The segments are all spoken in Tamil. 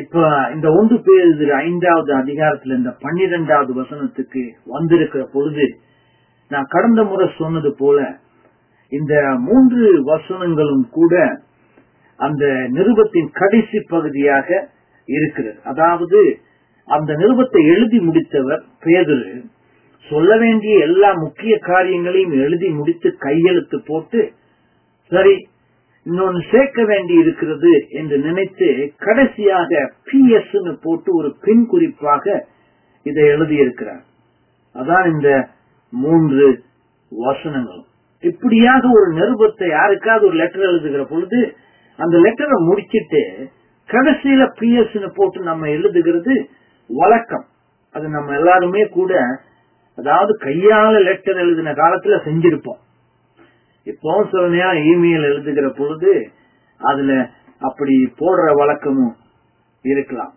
இப்ப இந்த ஒன்று பேர் ஐந்தாவது அதிகாரத்துல இந்த பன்னிரெண்டாவது வசனத்துக்கு வந்திருக்கிற பொழுது நான் கடந்த முறை சொன்னது போல இந்த மூன்று வசனங்களும் கூட அந்த நிருபத்தின் கடைசி பகுதியாக இருக்கிறது அதாவது அந்த நிருபத்தை எழுதி முடித்தவர் பேதரு சொல்ல வேண்டிய எல்லா முக்கிய காரியங்களையும் எழுதி முடித்து கையெழுத்து போட்டு சரி இன்னொன்னு சேர்க்க வேண்டி இருக்கிறது என்று நினைத்து கடைசியாக பி எஸ் போட்டு ஒரு பின் குறிப்பாக இதை எழுதியிருக்கிறார் அதான் இந்த மூன்று வசனங்களும் இப்படியாக ஒரு நிருபத்தை யாருக்காவது ஒரு லெட்டர் எழுதுகிற பொழுது அந்த லெட்டரை முடிச்சிட்டு கடைசியில பி எஸ் போட்டு நம்ம எழுதுகிறது வழக்கம் அது நம்ம எல்லாருமே கூட அதாவது கையால லெட்டர் எழுதின காலத்துல செஞ்சிருப்போம் இப்போ சில நேரம் இமெயில் எழுதுகிற பொழுது அதுல அப்படி போடுற வழக்கமும் இருக்கலாம்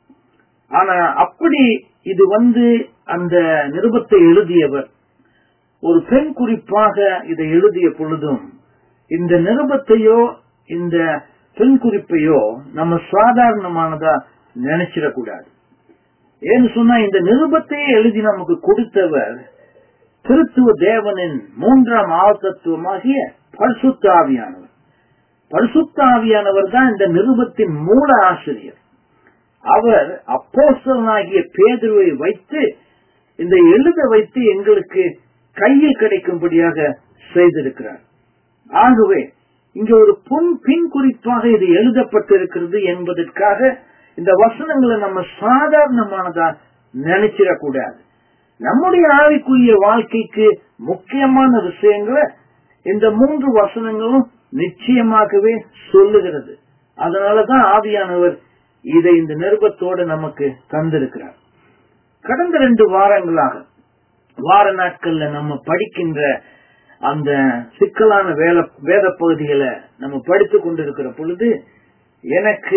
ஆனா அப்படி இது வந்து அந்த நிருபத்தை எழுதியவர் ஒரு பெண் குறிப்பாக இதை எழுதிய பொழுதும் இந்த நிருபத்தையோ இந்த பெண் குறிப்பையோ நம்ம சாதாரணமானதா நினைச்சிடக்கூடாது ஏன்னு சொன்னா இந்த நிருபத்தையே எழுதி நமக்கு கொடுத்தவர் திருத்துவ தேவனின் மூன்றாம் ஆவத்தத்துவமாகிய பரிசுத்த ஆவியானவர் பரிசுத்த ஆவியானவர் தான் இந்த நிருபத்தின் மூல ஆசிரியர் அவர் அப்போசனாகிய பேதுருவை வைத்து இந்த எழுத வைத்து எங்களுக்கு கையில் கிடைக்கும்படியாக செய்திருக்கிறார் ஆகவே இங்க ஒரு பொன் பின் குறிப்பாக இது எழுதப்பட்டிருக்கிறது என்பதற்காக இந்த வசனங்களை நம்ம சாதாரணமானதா நினைச்சிடக்கூடாது நம்முடைய ஆவிக்குரிய வாழ்க்கைக்கு முக்கியமான விஷயங்களை இந்த மூன்று வசனங்களும் நிச்சயமாகவே சொல்லுகிறது அதனாலதான் ஆவியானவர் இதை இந்த நிருபத்தோடு நமக்கு தந்திருக்கிறார் கடந்த ரெண்டு வாரங்களாக வார நாட்கள்ல நம்ம படிக்கின்ற அந்த சிக்கலான வேலை வேத பகுதிகளை நம்ம படித்துக் கொண்டிருக்கிற பொழுது எனக்கு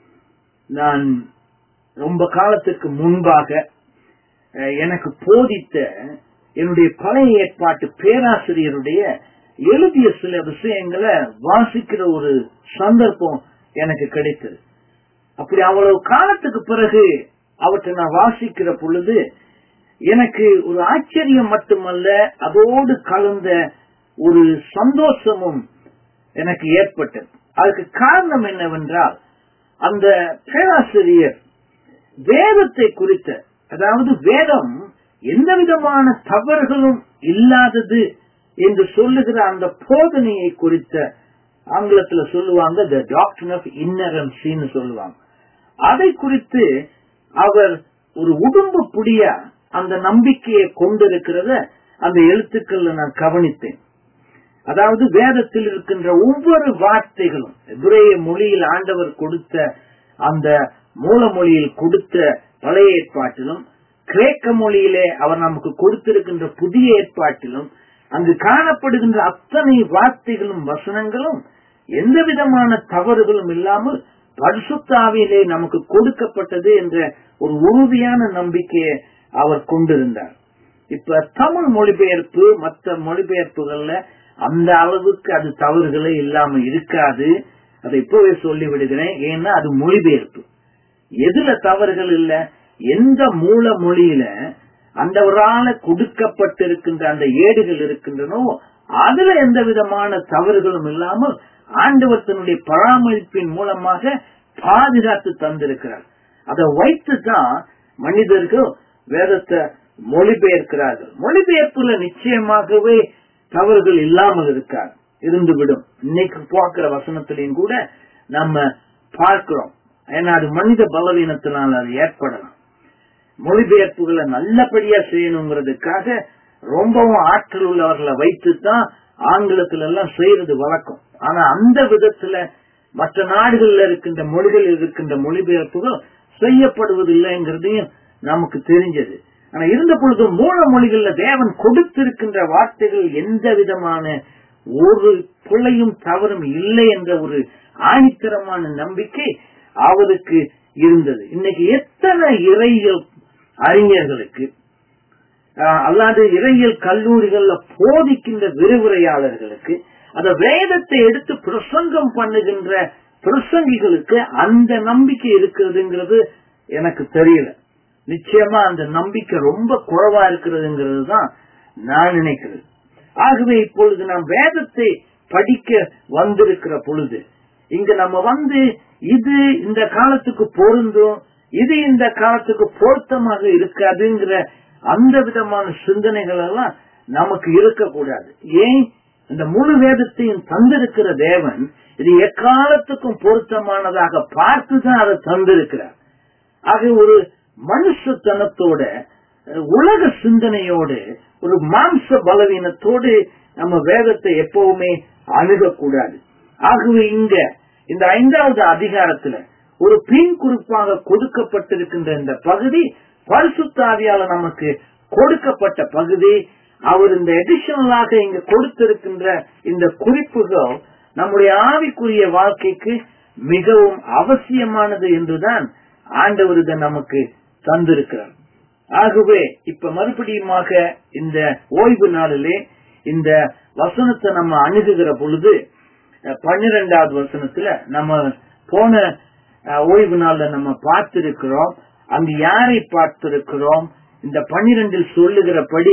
நான் ரொம்ப காலத்துக்கு முன்பாக எனக்கு போதித்த என்னுடைய பழைய ஏற்பாட்டு பேராசிரியருடைய எழுதிய சில விஷயங்களை வாசிக்கிற ஒரு சந்தர்ப்பம் எனக்கு கிடைத்தது அப்படி அவ்வளவு காலத்துக்கு பிறகு அவற்றை நான் வாசிக்கிற பொழுது எனக்கு ஒரு ஆச்சரியம் மட்டுமல்ல அதோடு கலந்த ஒரு சந்தோஷமும் எனக்கு ஏற்பட்டது அதுக்கு காரணம் என்னவென்றால் அந்த பேராசிரியர் வேதத்தை குறித்த அதாவது வேதம் எந்த விதமான தவறுகளும் இல்லாதது என்று சொல்லுகிற அந்த போதனையை குறித்த ஆங்கிலத்துல சொல்லுவாங்க த டாக்டர் ஆஃப் இன்னரன்சின்னு சொல்லுவாங்க அதை குறித்து அவர் ஒரு உடும்பு புடியா அந்த நம்பிக்கையை கொண்டிருக்கிறத அந்த எழுத்துக்கள்ல நான் கவனித்தேன் அதாவது வேதத்தில் இருக்கின்ற ஒவ்வொரு வார்த்தைகளும் எபிரேய மொழியில் ஆண்டவர் கொடுத்த அந்த மூல மொழியில் கொடுத்த பழைய ஏற்பாட்டிலும் கிரேக்க மொழியிலே அவர் நமக்கு கொடுத்திருக்கின்ற புதிய ஏற்பாட்டிலும் அங்கு காணப்படுகின்ற அத்தனை வார்த்தைகளும் வசனங்களும் எந்த விதமான தவறுகளும் இல்லாமல் பரிசுத்தாவியிலே நமக்கு கொடுக்கப்பட்டது என்ற ஒரு உறுதியான நம்பிக்கையை அவர் கொண்டிருந்தார் இப்ப தமிழ் மொழிபெயர்ப்பு மற்ற மொழிபெயர்ப்புகள்ல அந்த அளவுக்கு அது தவறுகளே இல்லாம இருக்காது அதை இப்பவே சொல்லி விடுகிறேன் ஏன்னா அது மொழிபெயர்ப்பு எதுல தவறுகள் இல்ல எந்த மூல மொழியில அந்தவரால கொடுக்கப்பட்டிருக்கின்ற அந்த ஏடுகள் இருக்கின்றனோ அதுல எந்த விதமான தவறுகளும் இல்லாமல் ஆண்டவர் தன்னுடைய பராமரிப்பின் மூலமாக பாதுகாத்து தந்திருக்கிறார் அதை வைத்து தான் மனிதர்கள் வேதத்தை மொழிபெயர்க்கிறார்கள் மொழிபெயர்ப்புல நிச்சயமாகவே தவறுகள் இல்லாமல் இருக்காது இருந்துவிடும் இன்னைக்கு பார்க்கிற வசனத்திலையும் கூட நம்ம பார்க்கிறோம் ஏன்னா அது மனித பலவீனத்தினால் அது ஏற்படலாம் மொழிபெயர்ப்புகளை நல்லபடியா செய்யணுங்கிறதுக்காக ரொம்பவும் ஆற்றல் உள்ளவர்களை வைத்து தான் ஆங்கிலத்துல எல்லாம் செய்யறது வழக்கம் ஆனா அந்த விதத்துல மற்ற நாடுகள்ல இருக்கின்ற மொழிகள் இருக்கின்ற மொழிபெயர்ப்புகள் செய்யப்படுவதில்லைங்கிறதையும் நமக்கு தெரிஞ்சது ஆனா இருந்த பொழுது மூல மொழிகள்ல தேவன் கொடுத்திருக்கின்ற வார்த்தைகள் எந்த விதமான ஒரு பிள்ளையும் தவறும் இல்லை என்ற ஒரு ஆணித்தரமான நம்பிக்கை அவருக்கு இருந்தது இன்னைக்கு எத்தனை இறையியல் அறிஞர்களுக்கு அல்லாது இறையியல் கல்லூரிகள்ல போதிக்கின்ற விரிவுரையாளர்களுக்கு அந்த வேதத்தை எடுத்து பிரசங்கம் பண்ணுகின்ற பிரசங்கிகளுக்கு அந்த நம்பிக்கை இருக்கிறதுங்கிறது எனக்கு தெரியல நிச்சயமா அந்த நம்பிக்கை ரொம்ப குறைவா இருக்கிறதுங்கிறது தான் நான் நினைக்கிறது ஆகவே இப்பொழுது நாம் வேதத்தை படிக்க வந்திருக்கிற பொழுது இங்க நம்ம வந்து இது இந்த காலத்துக்கு பொருந்தும் இது இந்த காலத்துக்கு பொருத்தமாக இருக்காதுங்கிற அந்த விதமான சிந்தனைகள் எல்லாம் நமக்கு இருக்கக்கூடாது ஏன் இந்த முழு வேதத்தையும் தந்திருக்கிற தேவன் இது எக்காலத்துக்கும் பொருத்தமானதாக பார்த்துதான் அதை தந்திருக்கிறார் ஆக ஒரு மனுஷத்தனத்தோட உலக சிந்தனையோடு ஒரு மாம்ச பலவீனத்தோடு நம்ம வேதத்தை எப்பவுமே அணுகக்கூடாது ஆகவே இங்க இந்த ஐந்தாவது அதிகாரத்துல ஒரு பின் குறிப்பாக கொடுக்கப்பட்டிருக்கின்ற இந்த பகுதி பரிசுத்தாவியால நமக்கு கொடுக்கப்பட்ட பகுதி அவர் இந்த எடிஷனலாக இங்க கொடுத்திருக்கின்ற இந்த குறிப்புகள் நம்முடைய ஆவிக்குரிய வாழ்க்கைக்கு மிகவும் அவசியமானது என்றுதான் ஆண்டவர் இதை நமக்கு தந்திருக்கிறார் ஆகவே இப்ப மறுபடியுமாக இந்த ஓய்வு நாளிலே இந்த வசனத்தை நம்ம அணுகுகிற பொழுது பன்னிரெண்டாவது வசனத்துல நம்ம போன ஓய்வு நாள்ல நம்ம பார்த்திருக்கிறோம் அங்கு யாரை பார்த்திருக்கிறோம் இந்த பன்னிரெண்டில் சொல்லுகிறபடி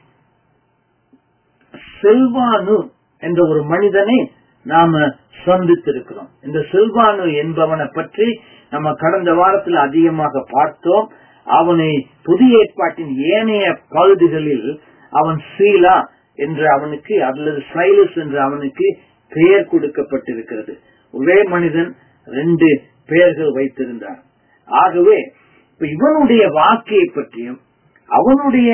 செல்வானு என்ற ஒரு மனிதனை நாம சந்தித்திருக்கிறோம் இந்த செல்வானு என்பவனை பற்றி நம்ம கடந்த வாரத்தில் அதிகமாக பார்த்தோம் அவனை புதிய ஏற்பாட்டின் ஏனைய பகுதிகளில் அவன் சீலா என்று அவனுக்கு அல்லது சைலஸ் என்று அவனுக்கு பெயர் கொடுக்கப்பட்டிருக்கிறது ஒரே மனிதன் ரெண்டு பெயர்கள் வைத்திருந்தார் ஆகவே இப்ப இவனுடைய வாக்கையை பற்றியும் அவனுடைய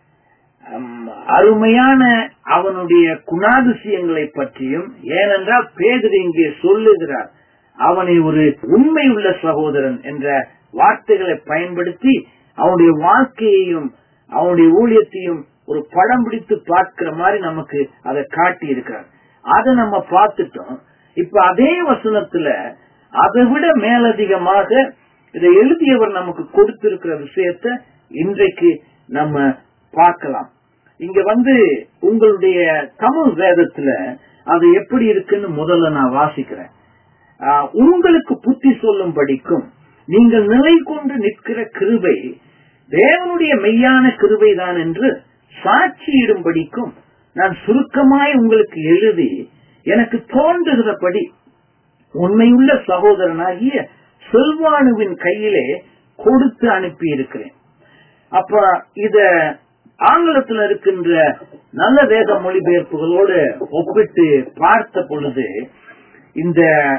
அருமையான அவனுடைய குணாதிசயங்களை பற்றியும் ஏனென்றால் பேதர் இங்கே சொல்லுகிறார் அவனை ஒரு உண்மை உள்ள சகோதரன் என்ற வார்த்தைகளை பயன்படுத்தி அவனுடைய வாழ்க்கையையும் அவனுடைய ஊழியத்தையும் ஒரு படம் பிடித்து பார்க்கிற மாதிரி நமக்கு அதை காட்டி இருக்கிறார் அதை நம்ம பார்த்துட்டோம் இப்ப அதே வசனத்துல அதை விட மேலதிகமாக இதை எழுதியவர் நமக்கு கொடுத்திருக்கிற விஷயத்த இன்றைக்கு நம்ம பார்க்கலாம் இங்க வந்து உங்களுடைய தமிழ் வேதத்துல அது எப்படி இருக்குன்னு முதல்ல நான் வாசிக்கிறேன் உங்களுக்கு புத்தி சொல்லும் படிக்கும் நீங்கள் நிலை கொண்டு நிற்கிற கிருபை தேவனுடைய மெய்யான கிருபை தான் என்று சாட்சியிடும்படிக்கும் நான் சுருக்கமாய் உங்களுக்கு எழுதி எனக்கு தோன்றுகிறபடி உண்மையுள்ள சகோதரனாகிய செல்வானுவின் கையிலே கொடுத்து அனுப்பி இருக்கிறேன் அப்ப இத ஆங்கிலத்தில் இருக்கின்ற நல்ல வேத மொழிபெயர்ப்புகளோடு ஒப்பிட்டு பார்த்த பொழுது இந்த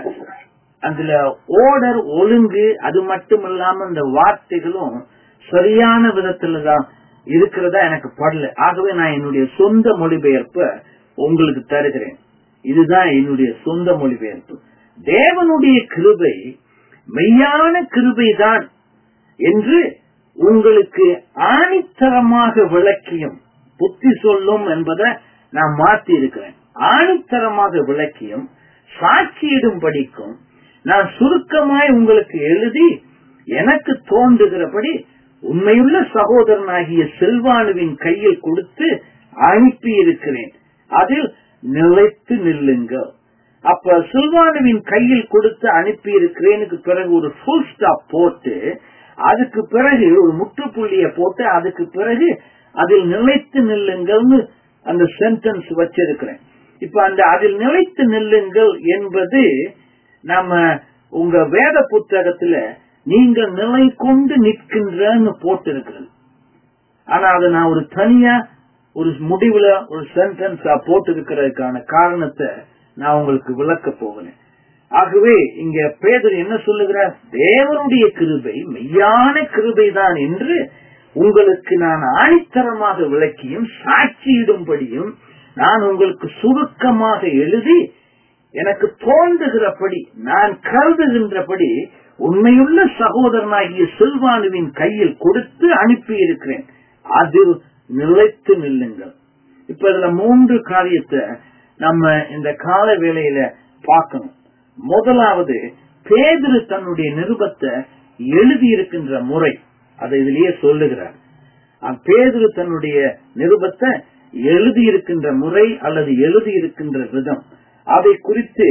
அதுல ஓடர் ஒழுங்கு அது மட்டும் இல்லாம இந்த வார்த்தைகளும் சரியான விதத்துல தான் இருக்கிறதா எனக்கு படல ஆகவே நான் என்னுடைய சொந்த மொழிபெயர்ப்ப உங்களுக்கு தருகிறேன் இதுதான் என்னுடைய சொந்த மொழிபெயர்ப்பு தேவனுடைய கிருபை மெய்யான கிருபைதான் என்று உங்களுக்கு ஆணித்தரமாக விளக்கியும் புத்தி சொல்லும் என்பதை நான் மாற்றி இருக்கிறேன் ஆணித்தரமாக விளக்கியும் சாட்சியிடும் படிக்கும் நான் சுருக்கமாய் உங்களுக்கு எழுதி எனக்கு தோன்றுகிறபடி உண்மையுள்ள சகோதரனாகிய செல்வானுவின் கையில் கொடுத்து அனுப்பி இருக்கிறேன் அதில் நிலைத்து நில்லுங்கள் அப்ப சில்வானுவின் கையில் கொடுத்து அனுப்பி இருக்கிறேனுக்கு பிறகு ஒரு ஃபுல் ஸ்டாப் போட்டு அதுக்கு பிறகு ஒரு முற்றுப்புள்ளிய போட்டு அதுக்கு பிறகு அதில் நிலைத்து நில்லுங்கள்னு அந்த சென்டென்ஸ் வச்சிருக்கிறேன் இப்ப அந்த அதில் நிலைத்து நில்லுங்கள் என்பது நம்ம உங்க வேத புத்தகத்துல நீங்கள் நிலை கொண்டு நிற்கின்றன்னு போட்டு இருக்கிறது ஆனா அதை நான் ஒரு தனியா ஒரு முடிவுல ஒரு சென்டென்ஸா போட்டு இருக்கிறதுக்கான காரணத்தை நான் உங்களுக்கு விளக்க போகிறேன் ஆகவே இங்க பேதர் என்ன சொல்லுகிறார் தேவனுடைய கிருபை மெய்யான கிருபை தான் என்று உங்களுக்கு நான் ஆணித்தரமாக விளக்கியும் சாட்சியிடும்படியும் நான் உங்களுக்கு சுருக்கமாக எழுதி எனக்கு தோன்றுகிறபடி நான் கருதுகின்றபடி உண்மையுள்ள சகோதரனாகிய செல்வானுவின் கையில் கொடுத்து அனுப்பி இருக்கிறேன் அதில் நிலைத்து நில்லுங்கள் இப்ப இதுல மூன்று காரியத்தை நம்ம இந்த கால வேளையில பார்க்கணும் முதலாவது பேதிரு தன்னுடைய நிருபத்தை எழுதியிருக்கின்ற முறை அதை இதிலேயே சொல்லுகிறார் பேதிரு தன்னுடைய நிருபத்தை எழுதியிருக்கின்ற முறை அல்லது எழுதியிருக்கின்ற விதம் அதை குறித்து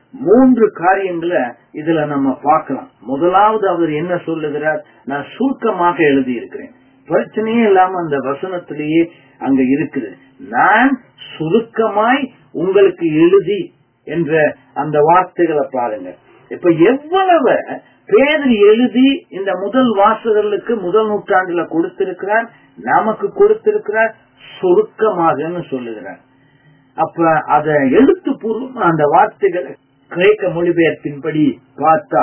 மூன்று காரியங்களை இதுல நம்ம பார்க்கலாம் முதலாவது அவர் என்ன சொல்லுகிறார் நான் சுருக்கமாக எழுதி இருக்கிறேன் பிரச்சனையே இல்லாம அந்த வசனத்திலேயே அங்க இருக்குது நான் சுருக்கமாய் உங்களுக்கு எழுதி என்ற அந்த வார்த்தைகளை பாருங்க இப்ப எவ்வளவு பேர் எழுதி இந்த முதல் வாசகர்களுக்கு முதல் நூற்றாண்டுல கொடுத்திருக்கிறார் நமக்கு கொடுத்திருக்கிறார் சுருக்கமாக சொல்லுகிறார் அப்ப அத எழுத்துப்பூர்வம் அந்த வார்த்தைகளை கிரேக்க மொழிபெயர்ப்பின்படி பார்த்தா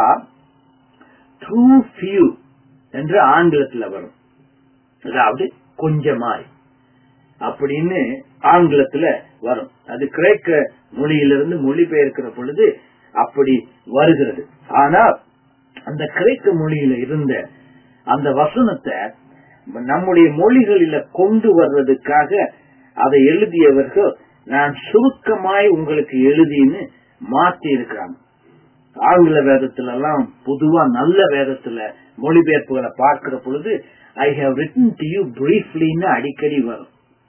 டூ ஃபியூ என்று ஆங்கிலத்துல வரும் அதாவது கொஞ்சமாய் அப்படின்னு ஆங்கிலத்துல வரும் அது கிரேக்க மொழியிலிருந்து மொழிபெயர்க்கிற பொழுது அப்படி வருகிறது ஆனால் அந்த கிரேக்க மொழியில இருந்த அந்த வசனத்தை நம்முடைய மொழிகளில கொண்டு வர்றதுக்காக அதை எழுதியவர்கள் நான் சுருக்கமாய் உங்களுக்கு எழுதின்னு மாற்றி இருக்கிறாங்க ஆங்கில வேதத்துல எல்லாம் பொதுவா நல்ல வேதத்துல மொழிபெயர்ப்புகளை பார்க்கிற பொழுது I have written to you பிரீஃப்லின்னு அடிக்கடி வரும்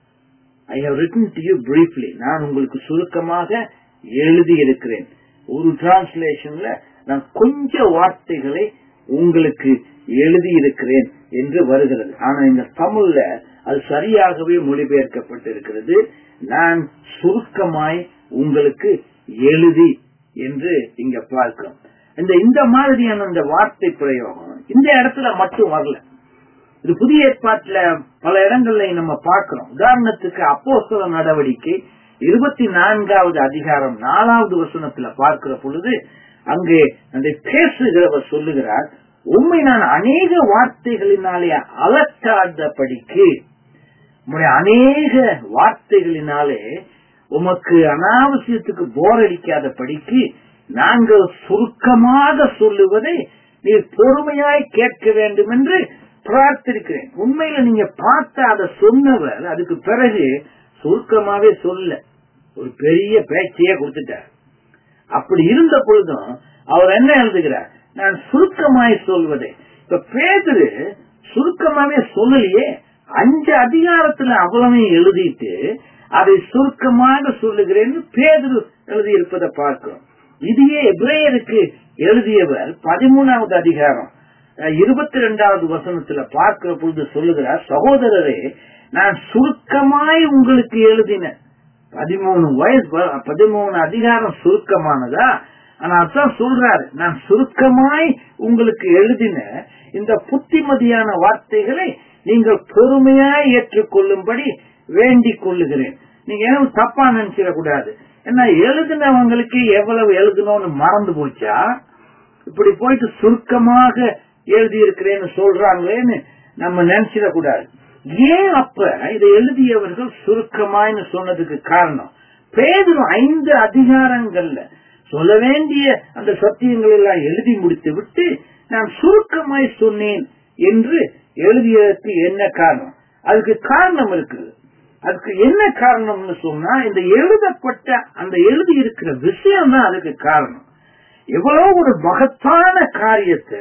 I have written to you briefly நான் உங்களுக்கு சுருக்கமாக எழுதி இருக்கிறேன் ஒரு டிரான்ஸ்லேஷன்ல நான் கொஞ்ச வார்த்தைகளை உங்களுக்கு எழுதி இருக்கிறேன் என்று வருகிறது ஆனா இந்த தமிழ்ல அது சரியாகவே மொழிபெயர்க்கப்பட்டிருக்கிறது நான் சுருக்கமாய் உங்களுக்கு எழுதி என்று இங்க பார்க்கிறோம் இந்த இந்த மாதிரியான இந்த வார்த்தை பிரயோகம் இந்த இடத்துல மட்டும் வரல இது புதிய ஏற்பாட்டுல பல இடங்கள்ல நம்ம பார்க்கிறோம் உதாரணத்துக்கு அப்போஸ்தல நடவடிக்கை இருபத்தி நான்காவது அதிகாரம் நாலாவது வசனத்துல பார்க்கிற பொழுது அங்கே அந்த பேசுகிறவர் சொல்லுகிறார் உண்மை நான் அநேக வார்த்தைகளினாலே அலட்டாதபடிக்கு உங்களுடைய அநேக வார்த்தைகளினாலே உமக்கு அனாவசியத்துக்கு போர் அடிக்காத படிக்கு நாங்கள் சுருக்கமாக சொல்லுவதை நீர் பொறுமையாய் கேட்க வேண்டும் என்று பிரார்த்திருக்கிறேன் உண்மையில நீங்க பார்த்த அதை சொன்னவர் அதுக்கு பிறகு சுருக்கமாவே சொல்ல ஒரு பெரிய பேச்சையே கொடுத்துட்டார் அப்படி இருந்த பொழுதும் அவர் என்ன எழுதுகிறார் நான் சுருக்கமாய் சொல்வதே இப்ப பேதரு சுருக்கமாவே சொல்லலையே அஞ்சு அதிகாரத்துல அவ்வளவு எழுதிட்டு அதை சுருக்கமாக சொல்லுகிறேன்னு பேதரு எழுதியிருப்பதை பார்க்கிறோம் இதையே எப்ரேயருக்கு எழுதியவர் பதிமூணாவது அதிகாரம் இருபத்தி ரெண்டாவது வசனத்துல பார்க்கிற பொழுது சொல்லுகிறார் சகோதரரே நான் சுருக்கமாய் உங்களுக்கு எழுதினேன் பதிமூணு வயசு பதிமூணு அதிகாரம் சுருக்கமானதா ஆனா அதான் சொல்றாரு நான் சுருக்கமாய் உங்களுக்கு எழுதின இந்த புத்திமதியான வார்த்தைகளை நீங்கள் பொறுமையாய் ஏற்றுக்கொள்ளும்படி வேண்டிக் கொள்ளுகிறேன் நீங்க எதுவும் தப்பா நினைச்சிட கூடாது ஏன்னா எழுதினவங்களுக்கு எவ்வளவு எழுதணும்னு மறந்து போச்சா இப்படி போயிட்டு சுருக்கமாக எழுதி இருக்கிறேன்னு சொல்றாங்களேன்னு நம்ம நினைச்சிட கூடாது ஏன் அப்ப இதை எழுதியவர்கள் சுருக்கமாய்னு சொன்னதுக்கு காரணம் பேதரும் ஐந்து அதிகாரங்கள்ல சொல்ல வேண்டிய அந்த சத்தியங்கள் எல்லாம் எழுதி முடித்து விட்டு நான் சுருக்கமாய் சொன்னேன் என்று எழுதியதற்கு என்ன காரணம் அதுக்கு காரணம் இருக்குது அதுக்கு என்ன காரணம்னு சொன்னா இந்த எழுதப்பட்ட அந்த எழுதி இருக்கிற விஷயம் தான் அதுக்கு காரணம் எவ்வளவு ஒரு மகத்தான காரியத்தை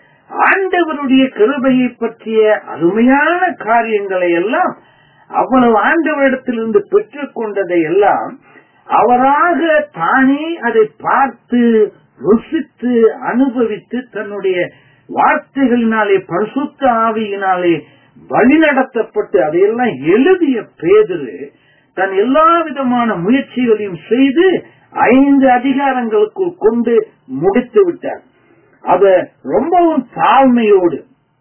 ஆண்டவருடைய கிருபையை பற்றிய அருமையான காரியங்களை எல்லாம் அவ்வளவு ஆண்டவரிடத்திலிருந்து பெற்றுக் கொண்டதை எல்லாம் அவராக தானே அதை பார்த்து ருசித்து அனுபவித்து தன்னுடைய வார்த்தைகளினாலே பரிசுத்த ஆவியினாலே வழிநடத்தப்பட்டு அதையெல்லாம் எழுதிய பேதரு தன் எல்லா விதமான முயற்சிகளையும் செய்து ஐந்து அதிகாரங்களுக்குள் கொண்டு முடித்து விட்டார் அத ரொம்பவும் தாழ்மையோடு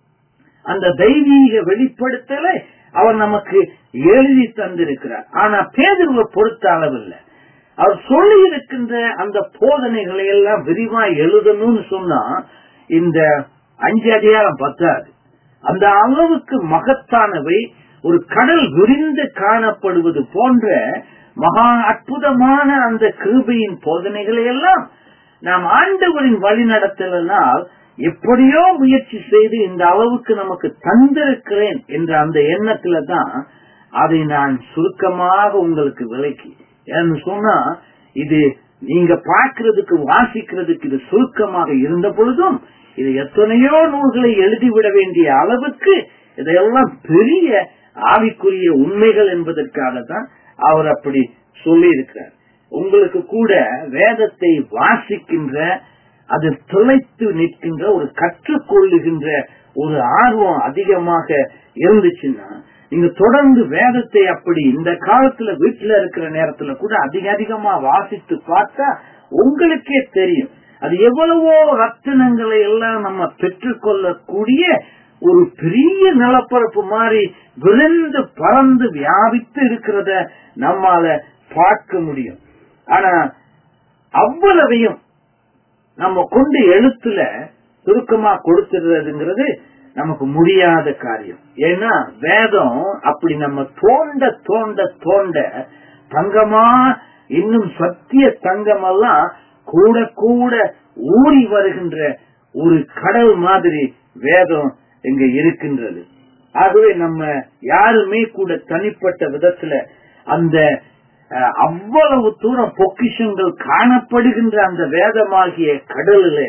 அந்த தெய்வீக வெளிப்படுத்தலை அவர் நமக்கு எழுதி தந்திருக்கிறார் ஆனா பேதருவை பொறுத்த அளவில்லை அவர் சொல்லி இருக்கின்ற அந்த போதனைகளை எல்லாம் விரிவா எழுதணும்னு சொன்னா இந்த அஞ்சு அதிகாரம் பத்தாது அந்த அளவுக்கு மகத்தானவை ஒரு கடல் விரிந்து காணப்படுவது போன்ற மகா அற்புதமான அந்த கிருபையின் போதனைகளை எல்லாம் நாம் ஆண்டவரின் வழி நடத்தலினால் எப்படியோ முயற்சி செய்து இந்த அளவுக்கு நமக்கு தந்திருக்கிறேன் என்ற அந்த எண்ணத்துல தான் அதை நான் சுருக்கமாக உங்களுக்கு விளக்கி ஏன்னு சொன்னா இது நீங்க பார்க்கிறதுக்கு வாசிக்கிறதுக்கு இது சுருக்கமாக இருந்த பொழுதும் இது எத்தனையோ நூல்களை எழுதிவிட வேண்டிய அளவுக்கு இதையெல்லாம் பெரிய ஆவிக்குரிய உண்மைகள் என்பதற்காக தான் அவர் அப்படி சொல்லி இருக்கிறார் உங்களுக்கு கூட வேதத்தை வாசிக்கின்ற அது திளைத்து நிற்கின்ற ஒரு கற்றுக்கொள்ளுகின்ற ஒரு ஆர்வம் அதிகமாக இருந்துச்சுன்னா நீங்க தொடர்ந்து வேதத்தை அப்படி இந்த காலத்துல வீட்டுல இருக்கிற நேரத்துல கூட அதிக அதிகமா வாசித்து பார்த்தா உங்களுக்கே தெரியும் அது எவ்வளவோ ரத்தினங்களை எல்லாம் நம்ம பெற்றுக்கொள்ளக்கூடிய ஒரு பெரிய நிலப்பரப்பு மாதிரி விழுந்து பறந்து வியாபித்து இருக்கிறத நம்மால பார்க்க முடியும் ஆனா அவ்வளவையும் நம்ம கொண்டு எழுத்துல சுருக்கமா கொடுத்துறதுங்கிறது நமக்கு முடியாத காரியம் ஏன்னா வேதம் அப்படி நம்ம தோண்ட தோண்ட தோண்ட தங்கமா இன்னும் சத்திய தங்கமெல்லாம் கூட கூட ஊறி வருகின்ற ஒரு கடல் மாதிரி வேதம் இங்க இருக்கின்றது ஆகவே நம்ம யாருமே கூட தனிப்பட்ட விதத்துல அந்த அவ்வளவு தூரம் பொக்கிஷங்கள் காணப்படுகின்ற அந்த வேதமாகிய கடலிலே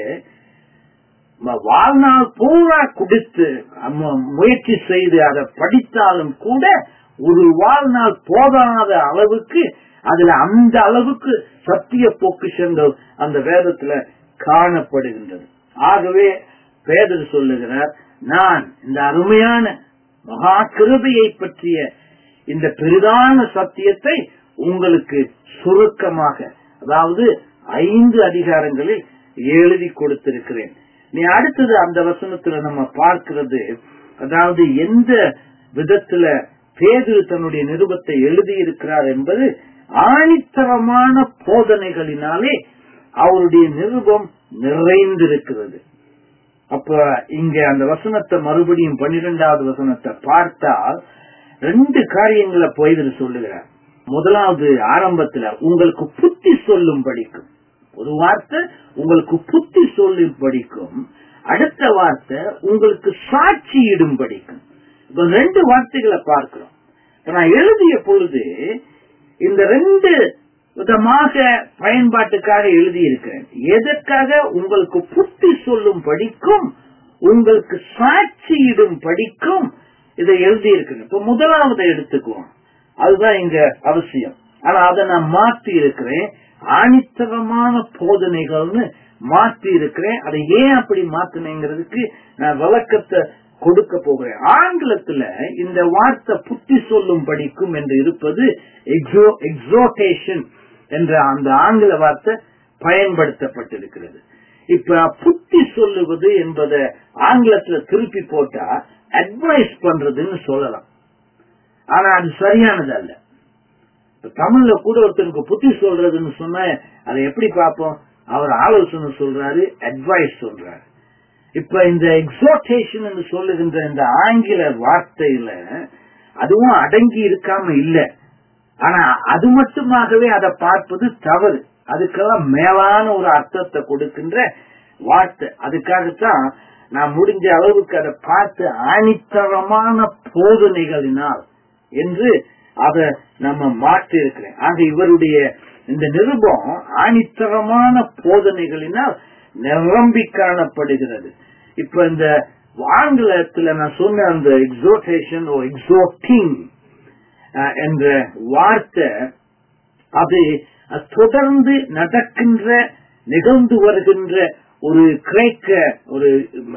வாழ்நாள் பூரா குடித்து முயற்சி செய்து அதை படித்தாலும் கூட ஒரு வாழ்நாள் போதாத அளவுக்கு அதுல அந்த அளவுக்கு சத்திய பொக்கிஷங்கள் அந்த வேதத்துல காணப்படுகின்றது ஆகவே பேதர் சொல்லுகிறார் நான் இந்த அருமையான மகா கிருபையை பற்றிய இந்த பெரிதான சத்தியத்தை உங்களுக்கு சுருக்கமாக அதாவது ஐந்து அதிகாரங்களில் எழுதி கொடுத்திருக்கிறேன் நீ அடுத்தது அந்த வசனத்துல நம்ம பார்க்கிறது அதாவது எந்த விதத்துல பேது தன்னுடைய நிருபத்தை எழுதியிருக்கிறார் என்பது ஆணித்தரமான போதனைகளினாலே அவருடைய நிருபம் நிறைந்திருக்கிறது அப்ப இங்க அந்த வசனத்தை மறுபடியும் பன்னிரெண்டாவது வசனத்தை பார்த்தால் ரெண்டு காரியங்களை போய்தல் சொல்லுகிறார் முதலாவது ஆரம்பத்துல உங்களுக்கு புத்தி சொல்லும் படிக்கும் ஒரு வார்த்தை உங்களுக்கு புத்தி சொல்லும் படிக்கும் அடுத்த வார்த்தை உங்களுக்கு சாட்சியிடும் படிக்கும் இப்ப ரெண்டு வார்த்தைகளை பார்க்கிறோம் இப்ப நான் எழுதிய பொழுது இந்த ரெண்டு விதமாக பயன்பாட்டுக்காக எழுதியிருக்கிறேன் எதற்காக உங்களுக்கு புத்தி சொல்லும் படிக்கும் உங்களுக்கு சாட்சியிடும் படிக்கும் இதை எழுதியிருக்கிறேன் இப்ப முதலாவதை எடுத்துக்குவோம் அதுதான் இங்க அவசியம் ஆனா அதை நான் மாற்றி இருக்கிறேன் ஆணித்தரமான போதனைகள்னு மாற்றி இருக்கிறேன் அதை ஏன் அப்படி மாத்தினேங்கிறதுக்கு நான் விளக்கத்தை கொடுக்க போகிறேன் ஆங்கிலத்துல இந்த வார்த்தை புத்தி சொல்லும் படிக்கும் என்று இருப்பது எக்ஸோட்டேஷன் என்ற அந்த ஆங்கில வார்த்தை பயன்படுத்தப்பட்டிருக்கிறது இப்ப புத்தி சொல்லுவது என்பதை ஆங்கிலத்துல திருப்பி போட்டா அட்வைஸ் பண்றதுன்னு சொல்லலாம் ஆனா அது சரியானது அல்ல தமிழ்ல கூட ஒருத்தருக்கு புத்தி சொல்றதுன்னு சொன்ன அதை எப்படி பார்ப்போம் அவர் ஆலோசனை சொல்றாரு அட்வைஸ் சொல்றாரு இப்ப இந்த எக்ஸோட்டேஷன் சொல்லுகின்ற இந்த ஆங்கில வார்த்தையில அதுவும் அடங்கி இருக்காம இல்ல ஆனா அது மட்டுமாகவே அதை பார்ப்பது தவறு அதுக்கெல்லாம் மேலான ஒரு அர்த்தத்தை கொடுக்கின்ற வார்த்தை அதுக்காகத்தான் நான் முடிஞ்ச அளவுக்கு அதை பார்த்து ஆணித்தரமான போதனைகளினால் என்று அதை நம்ம மாற்றி இருக்கிறேன் ஆக இவருடைய இந்த நிருபம் ஆணித்தரமான போதனைகளினால் நிரம்பி காணப்படுகிறது இப்ப இந்த ஆங்கிலத்துல நான் சொன்ன அந்த எக்ஸோட்டேஷன் ஓ எக்ஸோட்டிங் என்ற வார்த்தை அது தொடர்ந்து நடக்கின்ற நிகழ்ந்து வருகின்ற ஒரு கிரேக்க ஒரு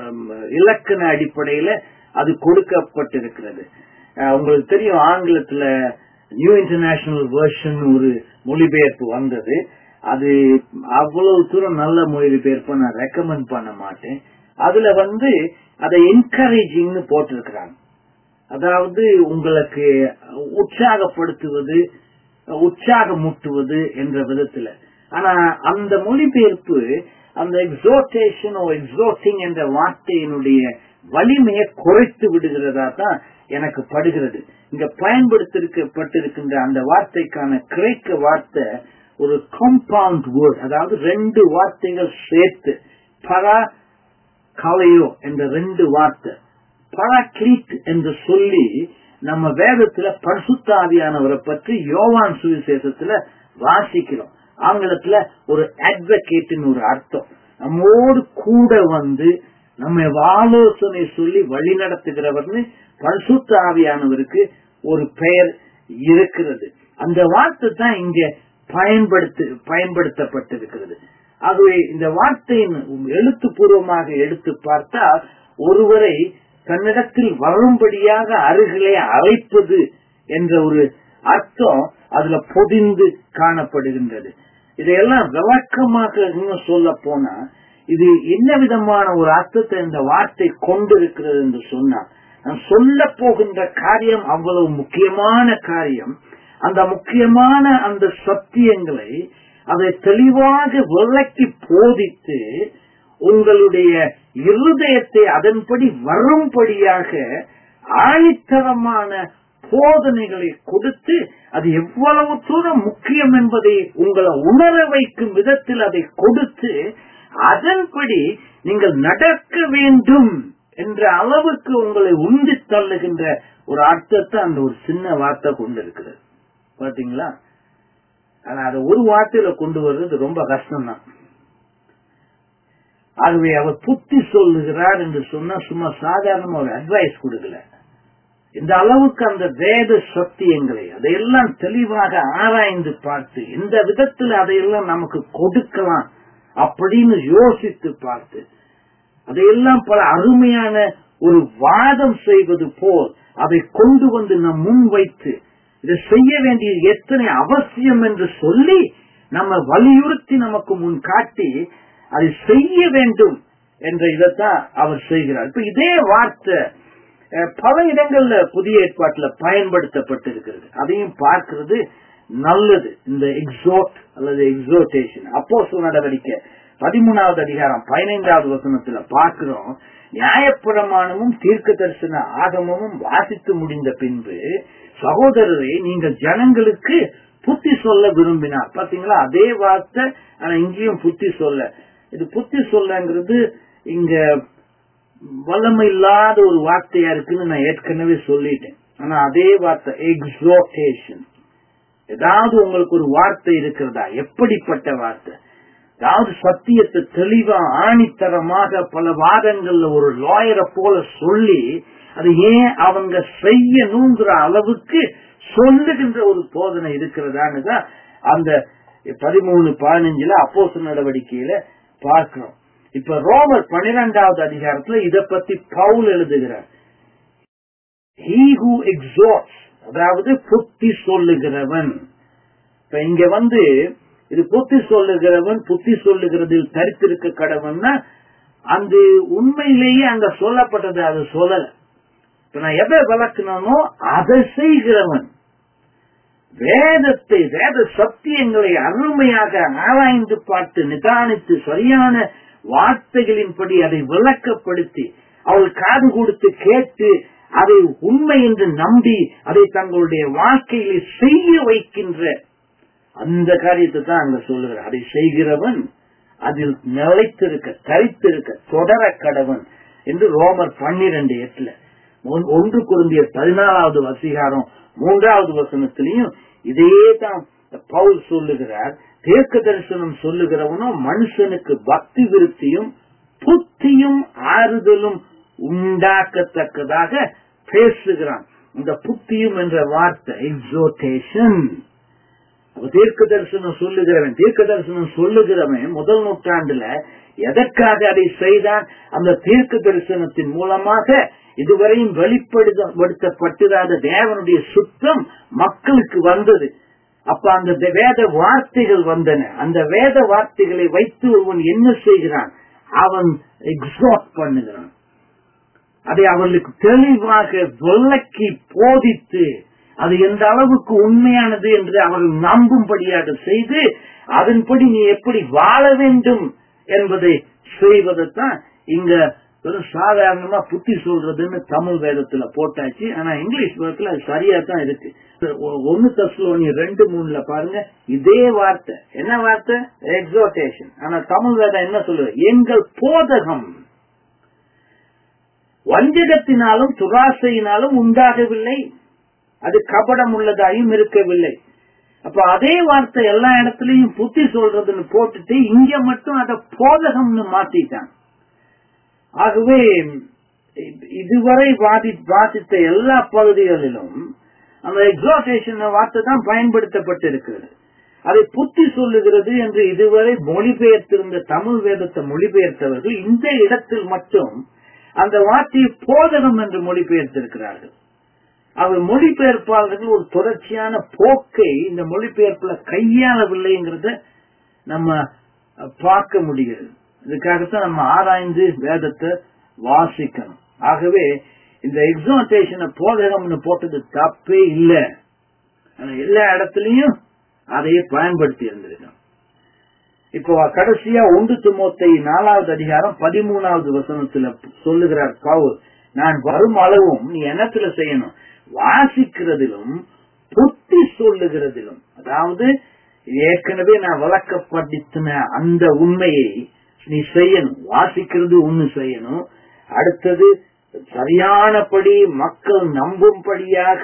இலக்கண அடிப்படையில அது கொடுக்கப்பட்டிருக்கிறது உங்களுக்கு தெரியும் ஆங்கிலத்துல நியூ இன்டர்நேஷனல் வேர்ஷன் ஒரு மொழிபெயர்ப்பு வந்தது அது அவ்வளவு தூரம் நல்ல மொழிபெயர்ப்பு நான் ரெக்கமெண்ட் பண்ண மாட்டேன் அதுல வந்து அதை என்கரேஜிங்னு போட்டிருக்கிறாங்க அதாவது உங்களுக்கு உற்சாகப்படுத்துவது உற்சாகமூட்டுவது என்ற விதத்துல ஆனா அந்த மொழிபெயர்ப்பு அந்த எக்ஸோட்டேஷன் ஓ எக்ஸோட்டிங் என்ற வார்த்தையினுடைய வலிமையை குறைத்து விடுகிறதா தான் எனக்கு படுகிறது இங்க பயன்படுத்திருக்கப்பட்டிருக்கின்ற அந்த வார்த்தைக்கான கிரேக்க வார்த்தை ஒரு காம்பவுண்ட் வேர்ட் அதாவது ரெண்டு வார்த்தைகள் சேர்த்து பரா கலையோ என்ற ரெண்டு வார்த்தை பராக்லீட் என்று சொல்லி நம்ம வேதத்துல பரிசுத்தாவியானவரை பற்றி யோவான் சுவிசேஷத்துல வாசிக்கிறோம் ஆங்கிலத்துல ஒரு அட்வொகேட்னு ஒரு அர்த்தம் நம்மோடு கூட வந்து நம்ம ஆலோசனை சொல்லி வழி நடத்துகிறவர்னு பரிசுத்த ஆவியானவருக்கு ஒரு பெயர் இருக்கிறது அந்த வார்த்தை தான் இங்க பயன்படுத்தி பயன்படுத்தப்பட்டிருக்கிறது ஆகவே இந்த வார்த்தையின் எழுத்துப்பூர்வமாக எடுத்து பார்த்தால் ஒருவரை தன்னிடத்தில் வரும்படியாக அருகிலே அழைப்பது என்ற ஒரு அர்த்தம் அதுல பொதிந்து காணப்படுகின்றது இதையெல்லாம் விளக்கமாக இன்னும் சொல்ல போனா இது என்ன விதமான ஒரு அர்த்தத்தை இந்த வார்த்தை கொண்டிருக்கிறது என்று சொன்னார் நான் சொல்ல போகின்ற காரியம் அவ்வளவு முக்கியமான காரியம் அந்த முக்கியமான அந்த சத்தியங்களை அதை தெளிவாக விளக்கி போதித்து உங்களுடைய இருதயத்தை அதன்படி வரும்படியாக ஆணித்தரமான போதனைகளை கொடுத்து அது எவ்வளவு தூரம் முக்கியம் என்பதை உங்களை உணர வைக்கும் விதத்தில் அதை கொடுத்து அதன்படி நீங்கள் நடக்க வேண்டும் என்ற அளவுக்கு உங்களை உந்தி தள்ளுகின்ற ஒரு அர்த்தத்தை அந்த ஒரு சின்ன வார்த்தை கொண்டிருக்கிறது பாத்தீங்களா ஆனா அதை ஒரு வார்த்தையில கொண்டு வர்றது ரொம்ப கஷ்டம் தான் ஆகவே அவர் புத்தி சொல்லுகிறார் என்று சொன்னா சும்மா சாதாரண ஒரு அட்வைஸ் கொடுக்கல இந்த அளவுக்கு அந்த வேத சத்தியங்களை அதையெல்லாம் தெளிவாக ஆராய்ந்து பார்த்து எந்த விதத்தில் அதையெல்லாம் நமக்கு கொடுக்கலாம் அப்படின்னு யோசித்து பார்த்து அதையெல்லாம் பல அருமையான ஒரு வாதம் செய்வது போல் அதை கொண்டு வந்து நம் முன் வைத்து இதை செய்ய வேண்டியது எத்தனை அவசியம் என்று சொல்லி நம்ம வலியுறுத்தி நமக்கு முன் காட்டி அதை செய்ய வேண்டும் என்ற இதைத்தான் அவர் செய்கிறார் இப்ப இதே வார்த்தை பல இடங்கள்ல புதிய ஏற்பாட்டுல பயன்படுத்தப்பட்டிருக்கிறது அதையும் பார்க்கிறது நல்லது இந்த எக்ஸோட் அல்லது எக்ஸோட்டேஷன் அப்போ நடவடிக்கை பதிமூணாவது அதிகாரம் பதினைந்தாவது வசனத்துல பார்க்கிறோம் நியாயப்பிரமாணமும் தீர்க்க தரிசன ஆகமமும் வாசித்து முடிந்த பின்பு சகோதரரை நீங்கள் ஜனங்களுக்கு புத்தி சொல்ல விரும்பினார் பாத்தீங்களா அதே வார்த்தை ஆனா இங்கேயும் புத்தி சொல்ல இது புத்தி சொல்லங்கிறது இங்க வல்லமை இல்லாத ஒரு வார்த்தையா இருக்குன்னு நான் ஏற்கனவே சொல்லிட்டேன் ஆனா அதே வார்த்தை எக்ஸோட்டேஷன் ஏதாவது உங்களுக்கு ஒரு வார்த்தை இருக்கிறதா எப்படிப்பட்ட வார்த்தை அதாவது சத்தியத்தை தெளிவா ஆணித்தரமாக பல வாதங்கள்ல ஒரு லாயரை போல சொல்லி அது ஏன் அவங்க செய்யணுங்கிற அளவுக்கு சொல்லுகின்ற ஒரு போதனை இருக்கிறதான்னு தான் அந்த பதிமூணு பதினஞ்சுல அப்போச நடவடிக்கையில பார்க்கிறோம் இப்ப ரோமர் பனிரெண்டாவது அதிகாரத்துல இத பத்தி பவுல் எழுதுகிறார் he who exhorts அதாவது புத்தி சொல்லுகிறவன் இப்ப இங்க வந்து இது புத்தி சொல்லுகிறவன் புத்தி சொல்லுகிறதில் தரித்திருக்க கடவன்னா அந்த உண்மையிலேயே அங்க சொல்லப்பட்டது அது சொல்லல இப்ப நான் எதை விளக்கணுமோ அதை செய்கிறவன் வேதத்தை வேத சத்தியங்களை அருமையாக ஆராய்ந்து பார்த்து நிதானித்து சரியான வார்த்தைகளின்படி அதை விளக்கப்படுத்தி அவள் காது கொடுத்து கேட்டு அதை உண்மை என்று நம்பி அதை தங்களுடைய வாழ்க்கையில செய்ய வைக்கின்ற அந்த காரியத்தை தான் அங்க சொல்லுகிறார் அதை செய்கிறவன் அதில் நிலைத்திருக்க தரித்திருக்க தொடர கடவன் என்று ரோமர் பன்னிரண்டு எட்டுல ஒன்று குருந்திய பதினாலாவது வசீகாரம் மூன்றாவது வசனத்திலையும் இதே தான் பவுல் சொல்லுகிறார் தேர்க்க தரிசனம் சொல்லுகிறவனோ மனுஷனுக்கு பக்தி விருத்தியும் புத்தியும் ஆறுதலும் உண்டாக்கத்தக்கதாக பேசுகிறான் இந்த புத்தியும் என்ற வார்த்தை எக்ஸோட்டேஷன் தீர்க்க தரிசனம் சொல்லுகிறவன் தீர்க்க தரிசனம் சொல்லுகிறவன் முதல் நூற்றாண்டுல எதற்காக அதை செய்தான் அந்த தீர்க்க தரிசனத்தின் மூலமாக இதுவரையும் வெளிப்படுத்தப்பட்டிராத தேவனுடைய சுத்தம் மக்களுக்கு வந்தது அப்ப அந்த வேத வார்த்தைகள் வந்தன அந்த வேத வார்த்தைகளை வைத்து ஒருவன் என்ன செய்கிறான் அவன் எக்ஸாட் பண்ணுகிறான் அதை அவர்களுக்கு தெளிவாக விளக்கி போதித்து அது எந்த அளவுக்கு உண்மையானது என்று அவர்கள் நம்பும்படியாக செய்து அதன்படி நீ எப்படி வாழ வேண்டும் என்பதை செய்வதைத்தான் இங்க வெறும் சாதாரணமா புத்தி சொல்றதுன்னு தமிழ் வேதத்துல போட்டாச்சு ஆனா இங்கிலீஷ் வேதத்துல அது சரியா தான் இருக்கு ஒன்னு தஸ்லோனி ரெண்டு மூணுல பாருங்க இதே வார்த்தை என்ன வார்த்தை எக்ஸோட்டேஷன் ஆனா தமிழ் வேதம் என்ன சொல்லுது எங்கள் போதகம் வஞ்சகத்தினாலும் துராசையினாலும் உண்டாகவில்லை அது கபடம் உள்ளதாயும் இருக்கவில்லை அப்ப அதே வார்த்தை எல்லா இடத்துலயும் புத்தி சொல்றதுன்னு போட்டுட்டு இங்க மட்டும் அத போதகம்னு மாத்திட்டான் ஆகவே இதுவரை வாதி வாசித்த எல்லா பகுதிகளிலும் அந்த எக்ஸாட்டேஷன் வார்த்தை தான் பயன்படுத்தப்பட்டிருக்கிறது அதை புத்தி சொல்லுகிறது என்று இதுவரை மொழிபெயர்த்திருந்த தமிழ் வேதத்தை மொழிபெயர்த்தவர்கள் இந்த இடத்தில் மட்டும் அந்த வார்த்தையை போதகம் என்று மொழிபெயர்த்திருக்கிறார்கள் அவர் மொழிபெயர்ப்பாளர்கள் ஒரு தொடர்ச்சியான போக்கை இந்த மொழிபெயர்ப்புல கையாளவில்லைங்கிறத நம்ம பார்க்க முடிகிறது இதுக்காகத்தான் நம்ம ஆராய்ந்து வேதத்தை வாசிக்கணும் ஆகவே இந்த எக்ஸாட்டேஷனை போதகம்னு போட்டது தப்பே இல்லை ஆனா எல்லா இடத்துலயும் அதையே பயன்படுத்தி இருந்திருக்கோம் இப்போ கடைசியா ஒன்று துமோத்தை நாலாவது அதிகாரம் பதிமூணாவது வசனத்துல சொல்லுகிறார் பவுல் நான் வரும் அளவும் நீ என்னத்துல செய்யணும் வாசிக்கிறதிலும் புத்தி சொல்லுகிறதிலும் அதாவது ஏற்கனவே நான் விளக்கப்படுத்தின அந்த உண்மையை நீ செய்யணும் வாசிக்கிறது ஒண்ணு செய்யணும் அடுத்தது சரியானபடி மக்கள் நம்பும்படியாக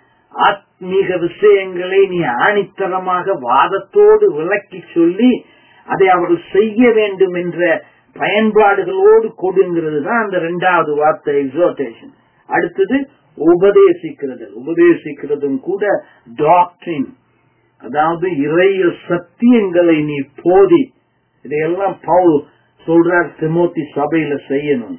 ஆத்மீக விஷயங்களை நீ ஆணித்தரமாக வாதத்தோடு விளக்கி சொல்லி அதை அவர்கள் செய்ய வேண்டும் என்ற பயன்பாடுகளோடு கொடுங்கிறது தான் அந்த இரண்டாவது வார்த்தை எக்ஸோட்டேஷன் அடுத்தது உபதேசிக்கிறது உபதேசிக்கிறதும் கூட டாக்டரின் அதாவது இறைய சத்தியங்களை நீ போதி இதையெல்லாம் பவுல் சொல்றார் திமோத்தி சபையில செய்யணும்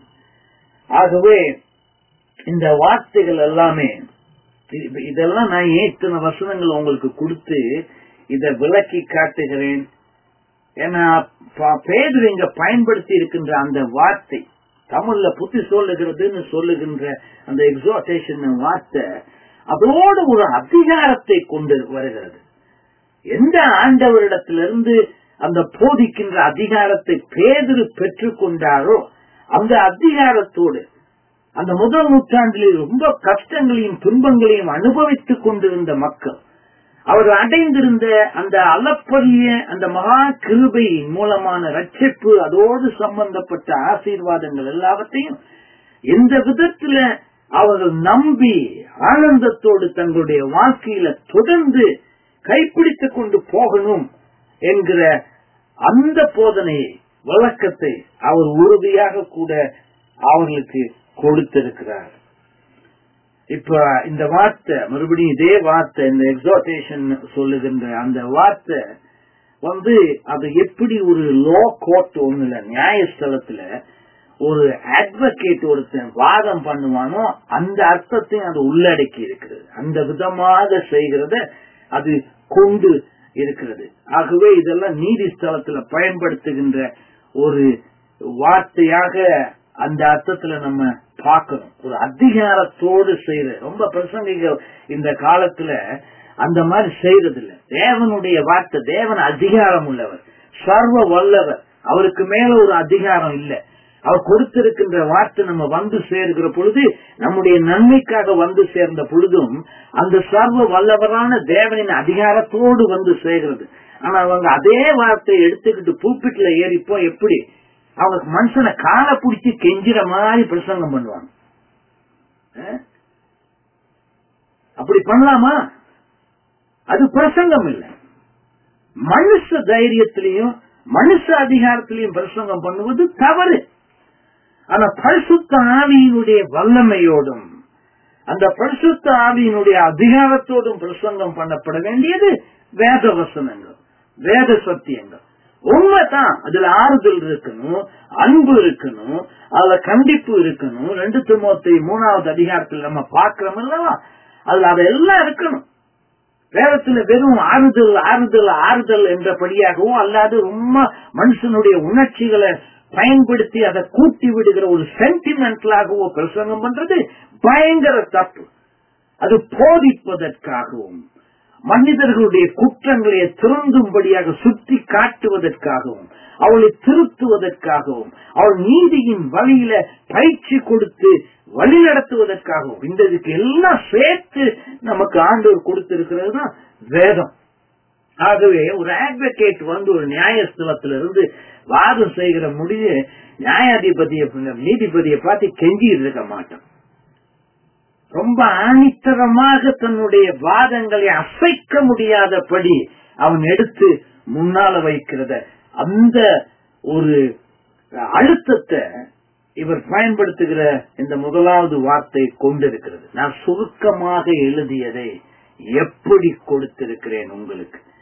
ஆகவே இந்த வார்த்தைகள் எல்லாமே இதெல்லாம் நான் ஏன் இத்தனை வசனங்கள் உங்களுக்கு கொடுத்து இதை விளக்கி காட்டுகிறேன் ஏன்னா பேதர் இங்க பயன்படுத்தி இருக்கின்ற அந்த வார்த்தை தமிழ்ல புத்தி சொல்லுகிறதுன்னு சொல்லுகின்ற அந்த எக்ஸாட்டேஷன் வார்த்தை அதோடு ஒரு அதிகாரத்தை கொண்டு வருகிறது எந்த ஆண்டவரிடத்திலிருந்து அந்த போதிக்கின்ற அதிகாரத்தை பேதரு பெற்றுக்கொண்டாரோ அந்த அதிகாரத்தோடு அந்த முதல் நூற்றாண்டில் ரொம்ப கஷ்டங்களையும் துன்பங்களையும் அனுபவித்துக் கொண்டிருந்த மக்கள் அவர் அடைந்திருந்த அந்த அளப்பரிய அந்த மகா கிருபையின் மூலமான ரட்சிப்பு அதோடு சம்பந்தப்பட்ட ஆசீர்வாதங்கள் எல்லாவற்றையும் எந்த விதத்துல அவர்கள் நம்பி ஆனந்தத்தோடு தங்களுடைய வாழ்க்கையில தொடர்ந்து கைப்பிடித்துக் கொண்டு போகணும் என்கிற அந்த போதனையை விளக்கத்தை அவர் உறுதியாக கூட அவர்களுக்கு கொடுத்திருக்கிறார் இப்ப இந்த வார்த்தை மறுபடியும் இதே வார்த்தை இந்த எக்ஸாட்டேஷன் சொல்லுகின்ற அந்த வார்த்தை வந்து அது எப்படி ஒரு லோ கோர்ட் ஒண்ணுல நியாயஸ்தலத்துல ஒரு அட்வொகேட் ஒருத்தன் வாதம் பண்ணுவானோ அந்த அர்த்தத்தையும் அது உள்ளடக்கி இருக்கிறது அந்த விதமாக செய்கிறத அது கொண்டு இருக்கிறது ஆகவே இதெல்லாம் நீதி ஸ்தலத்துல பயன்படுத்துகின்ற ஒரு வார்த்தையாக அந்த அர்த்தத்துல நம்ம பார்க்கணும் ஒரு அதிகாரத்தோடு செய்யற ரொம்ப பிரசங்கிகள் இந்த காலத்துல அந்த மாதிரி செய்யறது இல்ல தேவனுடைய வார்த்தை தேவன் அதிகாரம் உள்ளவர் சர்வ வல்லவர் அவருக்கு மேல ஒரு அதிகாரம் இல்ல அவர் கொடுத்திருக்கின்ற வார்த்தை நம்ம வந்து சேர்கிற பொழுது நம்முடைய நன்மைக்காக வந்து சேர்ந்த பொழுதும் அந்த சர்வ வல்லவரான தேவனின் அதிகாரத்தோடு வந்து சேர்கிறது ஆனா அவங்க அதே வார்த்தையை எடுத்துக்கிட்டு பூப்பிட்டுல ஏறிப்போ எப்படி அவங்க மனுஷனை காலை பிடிச்சி கெஞ்சிற மாதிரி பிரசங்கம் பண்ணுவாங்க அப்படி பண்ணலாமா அது பிரசங்கம் இல்லை மனுஷ தைரியத்திலையும் மனுஷ அதிகாரத்திலையும் பிரசங்கம் பண்ணுவது தவறு ஆனா பரிசுத்த ஆவியினுடைய வல்லமையோடும் அந்த பரிசுத்த ஆவியினுடைய அதிகாரத்தோடும் பிரசங்கம் பண்ணப்பட வேண்டியது வேத வசனங்கள் வேத சத்தியங்கள் உண்மைதான் அதுல ஆறுதல் இருக்கணும் அன்பு இருக்கணும் அதுல கண்டிப்பு இருக்கணும் ரெண்டு துமோத்தை மூணாவது அதிகாரத்தில் நம்ம பாக்குறோம் அல்லவா அதுல அதெல்லாம் இருக்கணும் வேதத்துல வெறும் ஆறுதல் ஆறுதல் ஆறுதல் என்றபடியாகவும் அல்லாது ரொம்ப மனுஷனுடைய உணர்ச்சிகளை பயன்படுத்தி அதை கூட்டி விடுகிற ஒரு சென்டிமெண்டலாகவோ பிரசங்கம் பண்றது பயங்கர தப்பு அது போதிப்பதற்காகவும் மனிதர்களுடைய குற்றங்களை திருந்தும்படியாக சுட்டி காட்டுவதற்காகவும் அவளை திருத்துவதற்காகவும் அவள் நீதியின் வழியில பயிற்சி கொடுத்து வழி நடத்துவதற்காகவும் இந்த இதுக்கு எல்லாம் சேர்த்து நமக்கு ஆண்டவர் கொடுத்திருக்கிறது தான் வேதம் ஆகவே ஒரு அட்வொகேட் வந்து ஒரு நியாயஸ்தலத்திலிருந்து வாதம் செய்கிற முடிய நியாயாதிபதியை நீதிபதியை பார்த்து கெஞ்சி இருக்க மாட்டான் ரொம்ப ஆணித்தரமாக தன்னுடைய வாதங்களை அசைக்க முடியாதபடி அவன் எடுத்து முன்னால வைக்கிறத அந்த ஒரு அழுத்தத்தை இவர் பயன்படுத்துகிற இந்த முதலாவது வார்த்தை கொண்டிருக்கிறது நான் சுருக்கமாக எழுதியதை எப்படி கொடுத்திருக்கிறேன் உங்களுக்கு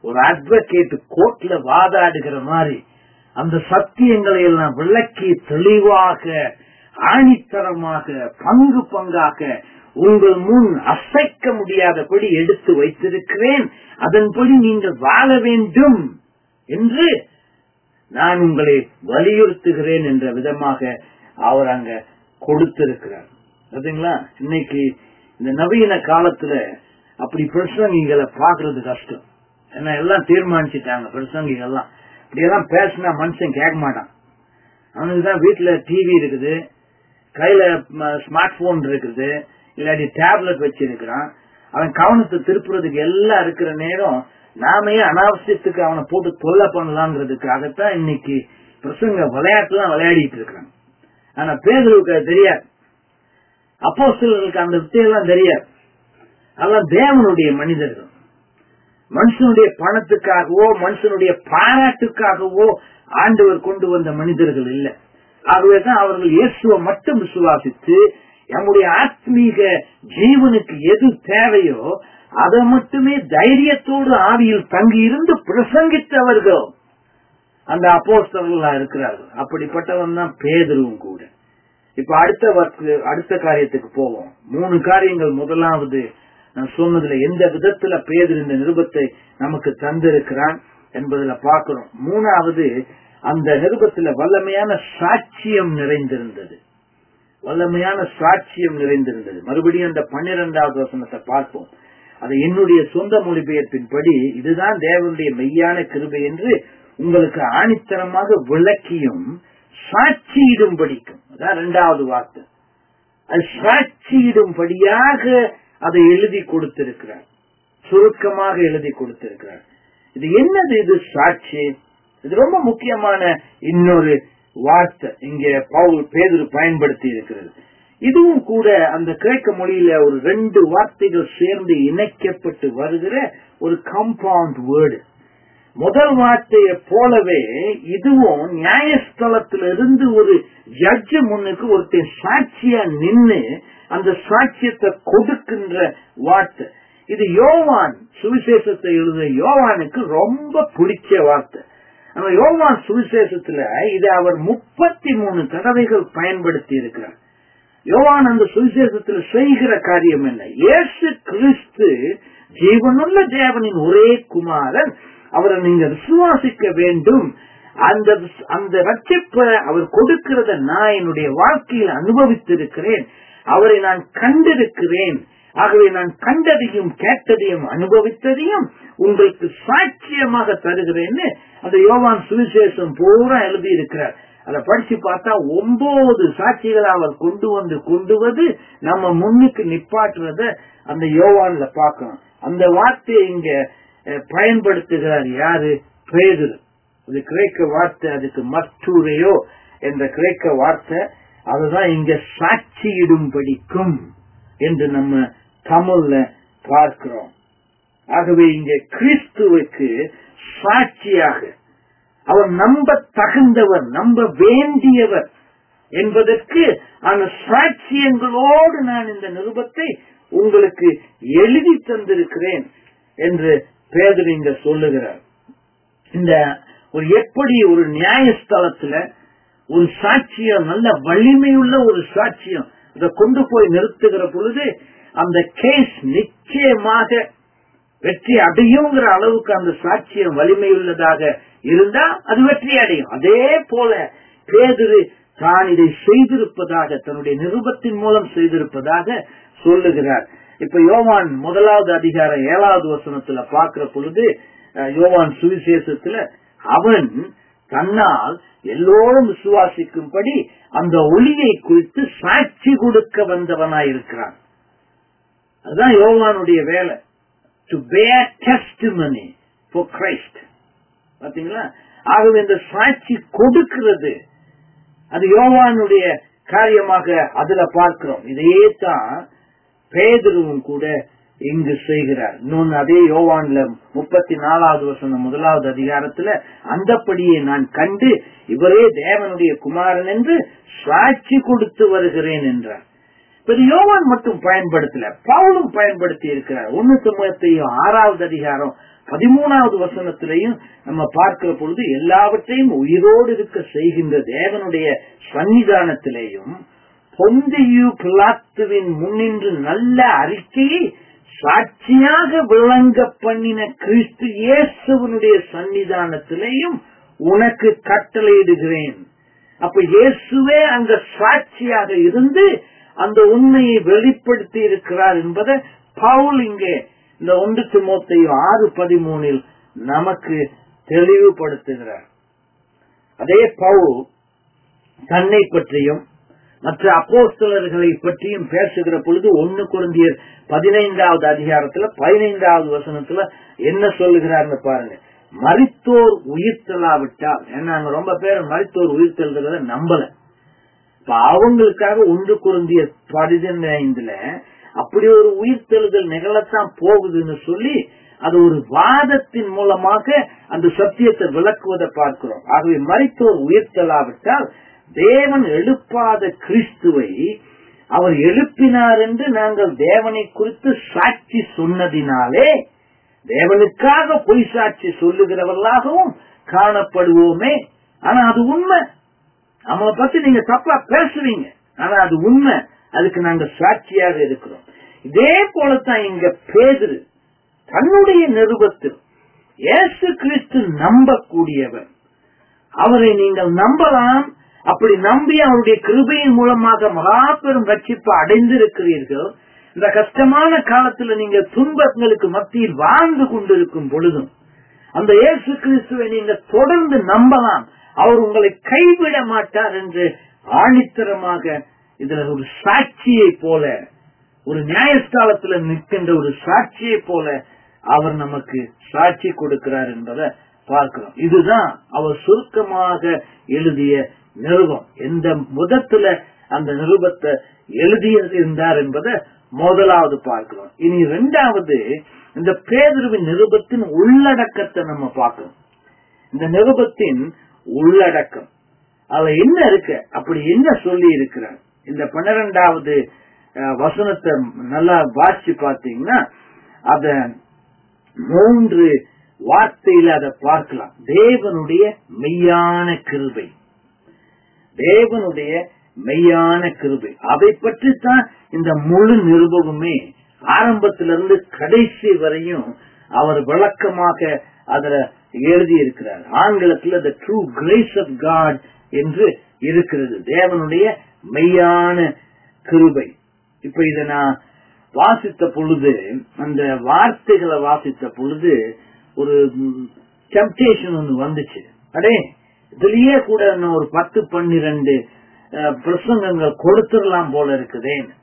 ஒரு அட்வொகேட் கோர்ட்ல வாதாடுகிற மாதிரி அந்த சத்தியங்களை எல்லாம் விளக்கி தெளிவாக ஆணித்தரமாக பங்கு பங்காக உங்கள் முன் அசைக்க முடியாதபடி எடுத்து வைத்திருக்கிறேன் அதன்படி நீங்கள் வாழ வேண்டும் என்று நான் உங்களை வலியுறுத்துகிறேன் என்ற விதமாக அவர் அங்க கொடுத்திருக்கிறார் பாத்தீங்களா இன்னைக்கு இந்த நவீன காலத்துல அப்படி பிரசங்கிகளை பாக்குறது கஷ்டம் ஏன்னா எல்லாம் தீர்மானிச்சுட்டாங்க பிரசங்கிகள்லாம் இப்படியெல்லாம் பேசினா மனுஷன் கேட்க மாட்டான் அவனுக்கு தான் வீட்டுல டிவி இருக்குது கையில ஸ்மார்ட் போன் இருக்குது இல்லாட்டி டேப்லெட் வச்சிருக்கிறான் அவன் கவனத்தை திருப்புறதுக்கு எல்லாம் இருக்கிற நேரம் நாமே அனாவசியத்துக்கு அவனை போட்டு தொல்லை பண்ணலாங்கிறதுக்காகத்தான் இன்னைக்கு பிரசங்க விளையாட்டுலாம் விளையாடிட்டு இருக்கிறான் ஆனா பேதலுக்கு அது தெரியாது அப்போ சிலருக்கு அந்த வித்தையெல்லாம் தெரியாது அதெல்லாம் தேவனுடைய மனிதர்கள் மனுஷனுடைய பணத்துக்காகவோ மனுஷனுடைய பாராட்டுக்காகவோ ஆண்டவர் கொண்டு வந்த மனிதர்கள் இல்ல ஆகவேதான் அவர்கள் இயேசுவை மட்டும் விசுவாசித்து நம்முடைய ஆத்மீக ஜீவனுக்கு எது தேவையோ அதை மட்டுமே தைரியத்தோடு ஆவியில் தங்கி இருந்து பிரசங்கித்தவர்கள் அந்த அப்போஸ்தலர்களா இருக்கிறார்கள் அப்படிப்பட்டவன் தான் பேதரும் கூட இப்ப அடுத்த அடுத்த காரியத்துக்கு போவோம் மூணு காரியங்கள் முதலாவது நான் சொன்னதுல எந்த விதத்துல பேதர் இந்த நிருபத்தை நமக்கு தந்திருக்கிறான் என்பதுல பார்க்கிறோம் மூணாவது அந்த நிருபத்துல வல்லமையான சாட்சியம் நிறைந்திருந்தது வல்லமையான சாட்சியம் நிறைந்திருந்தது மறுபடியும் அந்த பன்னிரெண்டாவது வசனத்தை பார்ப்போம் அதை என்னுடைய சொந்த மொழிபெயர்ப்பின்படி இதுதான் தேவனுடைய மெய்யான கிருபை என்று உங்களுக்கு ஆணித்தரமாக விளக்கியும் சாட்சியிடும் படிக்கும் அதான் இரண்டாவது வார்த்தை அது சாட்சியிடும்படியாக அதை எழுதி கொடுத்திருக்கிறார் சுருக்கமாக எழுதி கொடுத்திருக்கிறார் இது என்னது இது சாட்சி இது ரொம்ப முக்கியமான இன்னொரு வார்த்தை இங்க பவுல் பேதர் பயன்படுத்தி இருக்கிறது இதுவும் கூட அந்த கிரேக்க மொழியில ஒரு ரெண்டு வார்த்தைகள் சேர்ந்து இணைக்கப்பட்டு வருகிற ஒரு காம்பவுண்ட் வேர்டு முதல் வார்த்தையை போலவே இதுவும் நியாயஸ்தலத்தில இருந்து ஒரு ஜட்ஜு முன்னுக்கு ஒருத்தர் சாட்சியா நின்னு அந்த சாட்சியத்தை கொடுக்கின்ற வார்த்தை இது யோவான் சுவிசேஷத்தை எழுத யோவானுக்கு ரொம்ப பிடிச்ச வார்த்தை நம்ம யோவான் சுவிசேஷத்துல இதை அவர் முப்பத்தி மூணு தடவைகள் பயன்படுத்தி இருக்கிறார் யோவான் அந்த சுவிசேஷத்துல செய்கிற காரியம் என்ன இயேசு கிறிஸ்து ஜீவனுள்ள தேவனின் ஒரே குமாரன் அவரை நீங்க விசுவாசிக்க வேண்டும் அந்த அந்த ரட்சிப்பை அவர் கொடுக்கிறத நான் என்னுடைய வாழ்க்கையில் அனுபவித்திருக்கிறேன் அவரை நான் கண்டிருக்கிறேன் ஆகவே நான் கண்டதையும் கேட்டதையும் அனுபவித்ததையும் உங்களுக்கு சாட்சியமாக தருகிறேன்னு அந்த யோவான் சுவிசேஷம் பூரா எழுதி இருக்கிறார் அதை படிச்சு பார்த்தா ஒன்பது சாட்சிகளை அவர் கொண்டு வந்து கொண்டு வந்து நம்ம முன்னுக்கு நிப்பாட்டுறத அந்த யோவான்ல பார்க்கணும் அந்த வார்த்தையை இங்க பயன்படுத்துகிறார் யாரு பேதுரு அது கிரேக்க வார்த்தை அதுக்கு மற்றூரையோ என்ற கிரேக்க வார்த்தை அதுதான் இங்க சாட்சியிடும் படிக்கும் என்று நம்ம தமிழ்ல பார்க்கிறோம் ஆகவே இங்க கிறிஸ்துவுக்கு சாட்சியாக அவர் நம்ப தகுந்தவர் நம்ப வேண்டியவர் என்பதற்கு அந்த சாட்சியங்களோடு நான் இந்த நிருபத்தை உங்களுக்கு எழுதி தந்திருக்கிறேன் என்று பேதர் இங்க சொல்லுகிறார் இந்த ஒரு எப்படி ஒரு நியாயஸ்தலத்துல ஒரு சாட்சியம் நல்ல வலிமையுள்ள ஒரு சாட்சியம் இதை கொண்டு போய் நிறுத்துகிற பொழுது அந்த கேஸ் நிச்சயமாக வெற்றி அடையுங்கிற அளவுக்கு அந்த சாட்சியம் வலிமையுள்ளதாக இருந்தா அது வெற்றி அடையும் அதே போல பேதிரு தான் இதை செய்திருப்பதாக தன்னுடைய நிருபத்தின் மூலம் செய்திருப்பதாக சொல்லுகிறார் இப்ப யோவான் முதலாவது அதிகாரம் ஏழாவது வசனத்துல பார்க்கிற பொழுது யோவான் சுவிசேஷத்துல அவன் தன்னால் எல்லோரும் விசுவாசிக்கும்படி அந்த ஒளியை குறித்து சாட்சி கொடுக்க வந்தவனாயிருக்கிறான் அதுதான் யோவானுடைய வேலை டு பேர் டெஸ்டிமனி ஃபார் கிரைஸ்ட் பாத்தீங்களா ஆகவே இந்த சாட்சி கொடுக்கிறது அது யோவானுடைய காரியமாக அதுல பார்க்கிறோம் இதையே தான் பேதருவும் கூட இங்கு செய்கிறார் இன்னொன்னு அதே யோவான்ல முப்பத்தி நாலாவது வருஷம் முதலாவது அதிகாரத்துல அந்தப்படியே நான் கண்டு இவரே தேவனுடைய குமாரன் என்று சாட்சி கொடுத்து வருகிறேன் என்றார் பெரியோவான் மட்டும் பயன்படுத்தல பவுலும் பயன்படுத்தி இருக்கிறார் ஒன்னு சமூகத்தையும் ஆறாவது அதிகாரம் பதிமூணாவது வசனத்திலையும் நம்ம பார்க்கிற பொழுது எல்லாவற்றையும் உயிரோடு இருக்க செய்கின்ற தேவனுடைய சன்னிதானத்திலேயும் பொந்தியு பிளாத்துவின் முன்னின்று நல்ல அறிக்கையை சாட்சியாக விளங்க பண்ணின கிறிஸ்து இயேசுவனுடைய சன்னிதானத்திலேயும் உனக்கு கட்டளையிடுகிறேன் அப்ப இயேசுவே அங்க சாட்சியாக இருந்து அந்த உண்மையை வெளிப்படுத்தி இருக்கிறார் என்பதை பவுல் இங்கே இந்த ஒன்று திமோத்தையும் ஆறு பதிமூனில் நமக்கு தெளிவுபடுத்துகிறார் அதே பவுல் தன்னை பற்றியும் மற்ற அப்போஸ்தலர்களை பற்றியும் பேசுகிற பொழுது ஒன்னு குழந்தையர் பதினைந்தாவது அதிகாரத்துல பதினைந்தாவது வசனத்துல என்ன சொல்லுகிறார்னு பாருங்க மரித்தோர் உயிர்த்தலாவிட்டால் ஏன்னா அங்க ரொம்ப பேர் மரித்தோர் உயிர்த்தெழுதுறத நம்பல இப்ப அவங்களுக்காக ஒன்று குருந்திய பதினைந்துல அப்படி ஒரு உயிர்த்தெழுதல் நிகழத்தான் போகுதுன்னு சொல்லி அது ஒரு வாதத்தின் மூலமாக அந்த சத்தியத்தை விளக்குவதை பார்க்கிறோம் ஆகவே மரித்தோர் உயிர்த்தலாவிட்டால் தேவன் எழுப்பாத கிறிஸ்துவை அவர் எழுப்பினார் என்று நாங்கள் தேவனை குறித்து சாட்சி சொன்னதினாலே தேவனுக்காக பொய் சாட்சி சொல்லுகிறவர்களாகவும் காணப்படுவோமே ஆனா அது உண்மை அவங்கள பத்தி நீங்க தப்பா பேசுவீங்க ஆனா அது உண்மை அதுக்கு நாங்க சாட்சியாக இருக்கிறோம் இதே போலத்தான் இங்க பேதுரு தன்னுடைய நிருபத்தில் இயேசு கிறிஸ்து நம்பக்கூடியவர் அவரை நீங்கள் நம்பலாம் அப்படி நம்பி அவருடைய கிருபையின் மூலமாக மகா பெரும் ரட்சிப்பு அடைந்திருக்கிறீர்கள் இந்த கஷ்டமான காலத்துல நீங்க துன்பங்களுக்கு மத்தியில் வாழ்ந்து கொண்டிருக்கும் பொழுதும் அந்த இயேசு கிறிஸ்துவை நீங்க தொடர்ந்து நம்பலாம் அவர் உங்களை கைவிட மாட்டார் என்று ஆணித்தரமாக இதுல ஒரு சாட்சியை போல ஒரு நியாயஸ்தாலத்துல நிற்கின்ற ஒரு சாட்சியை போல அவர் நமக்கு சாட்சி கொடுக்கிறார் என்பதை பார்க்கிறோம் இதுதான் அவர் சுருக்கமாக எழுதிய நிருபம் எந்த முதத்துல அந்த நிருபத்தை எழுதியிருந்தார் என்பதை முதலாவது பார்க்கிறோம் இனி இரண்டாவது இந்த பேதருவின் நிருபத்தின் உள்ளடக்கத்தை நம்ம பார்க்கணும் இந்த நிருபத்தின் உள்ளடக்கம் அதுல என்ன இருக்கு அப்படி என்ன சொல்லி இருக்கிறார் இந்த பன்னிரெண்டாவது வசனத்தை நல்லா வாசிச்சு பார்த்தீங்கன்னா அத மூன்று வார்த்தையில அதை பார்க்கலாம் தேவனுடைய மெய்யான கிருபை தேவனுடைய மெய்யான கிருபை அதை பற்றி தான் இந்த முழு நிருபமுமே ஆரம்பத்திலிருந்து கடைசி வரையும் அவர் விளக்கமாக அதுல எழுதி இருக்கிறார் ஆங்கிலத்தில் the true grace of God என்று இருக்கிறது தேவனுடைய மெய்யான கிருபை இப்ப இத நான் வாசித்த பொழுது அந்த வார்த்தைகளை வாசித்த பொழுது ஒரு டெம்டேஷன் ஒன்று வந்துச்சு அடே இதுலயே கூட இன்னும் ஒரு பத்து பன்னிரண்டு பிரசங்கங்கள் கொடுத்துடலாம் போல இருக்குதேன்னு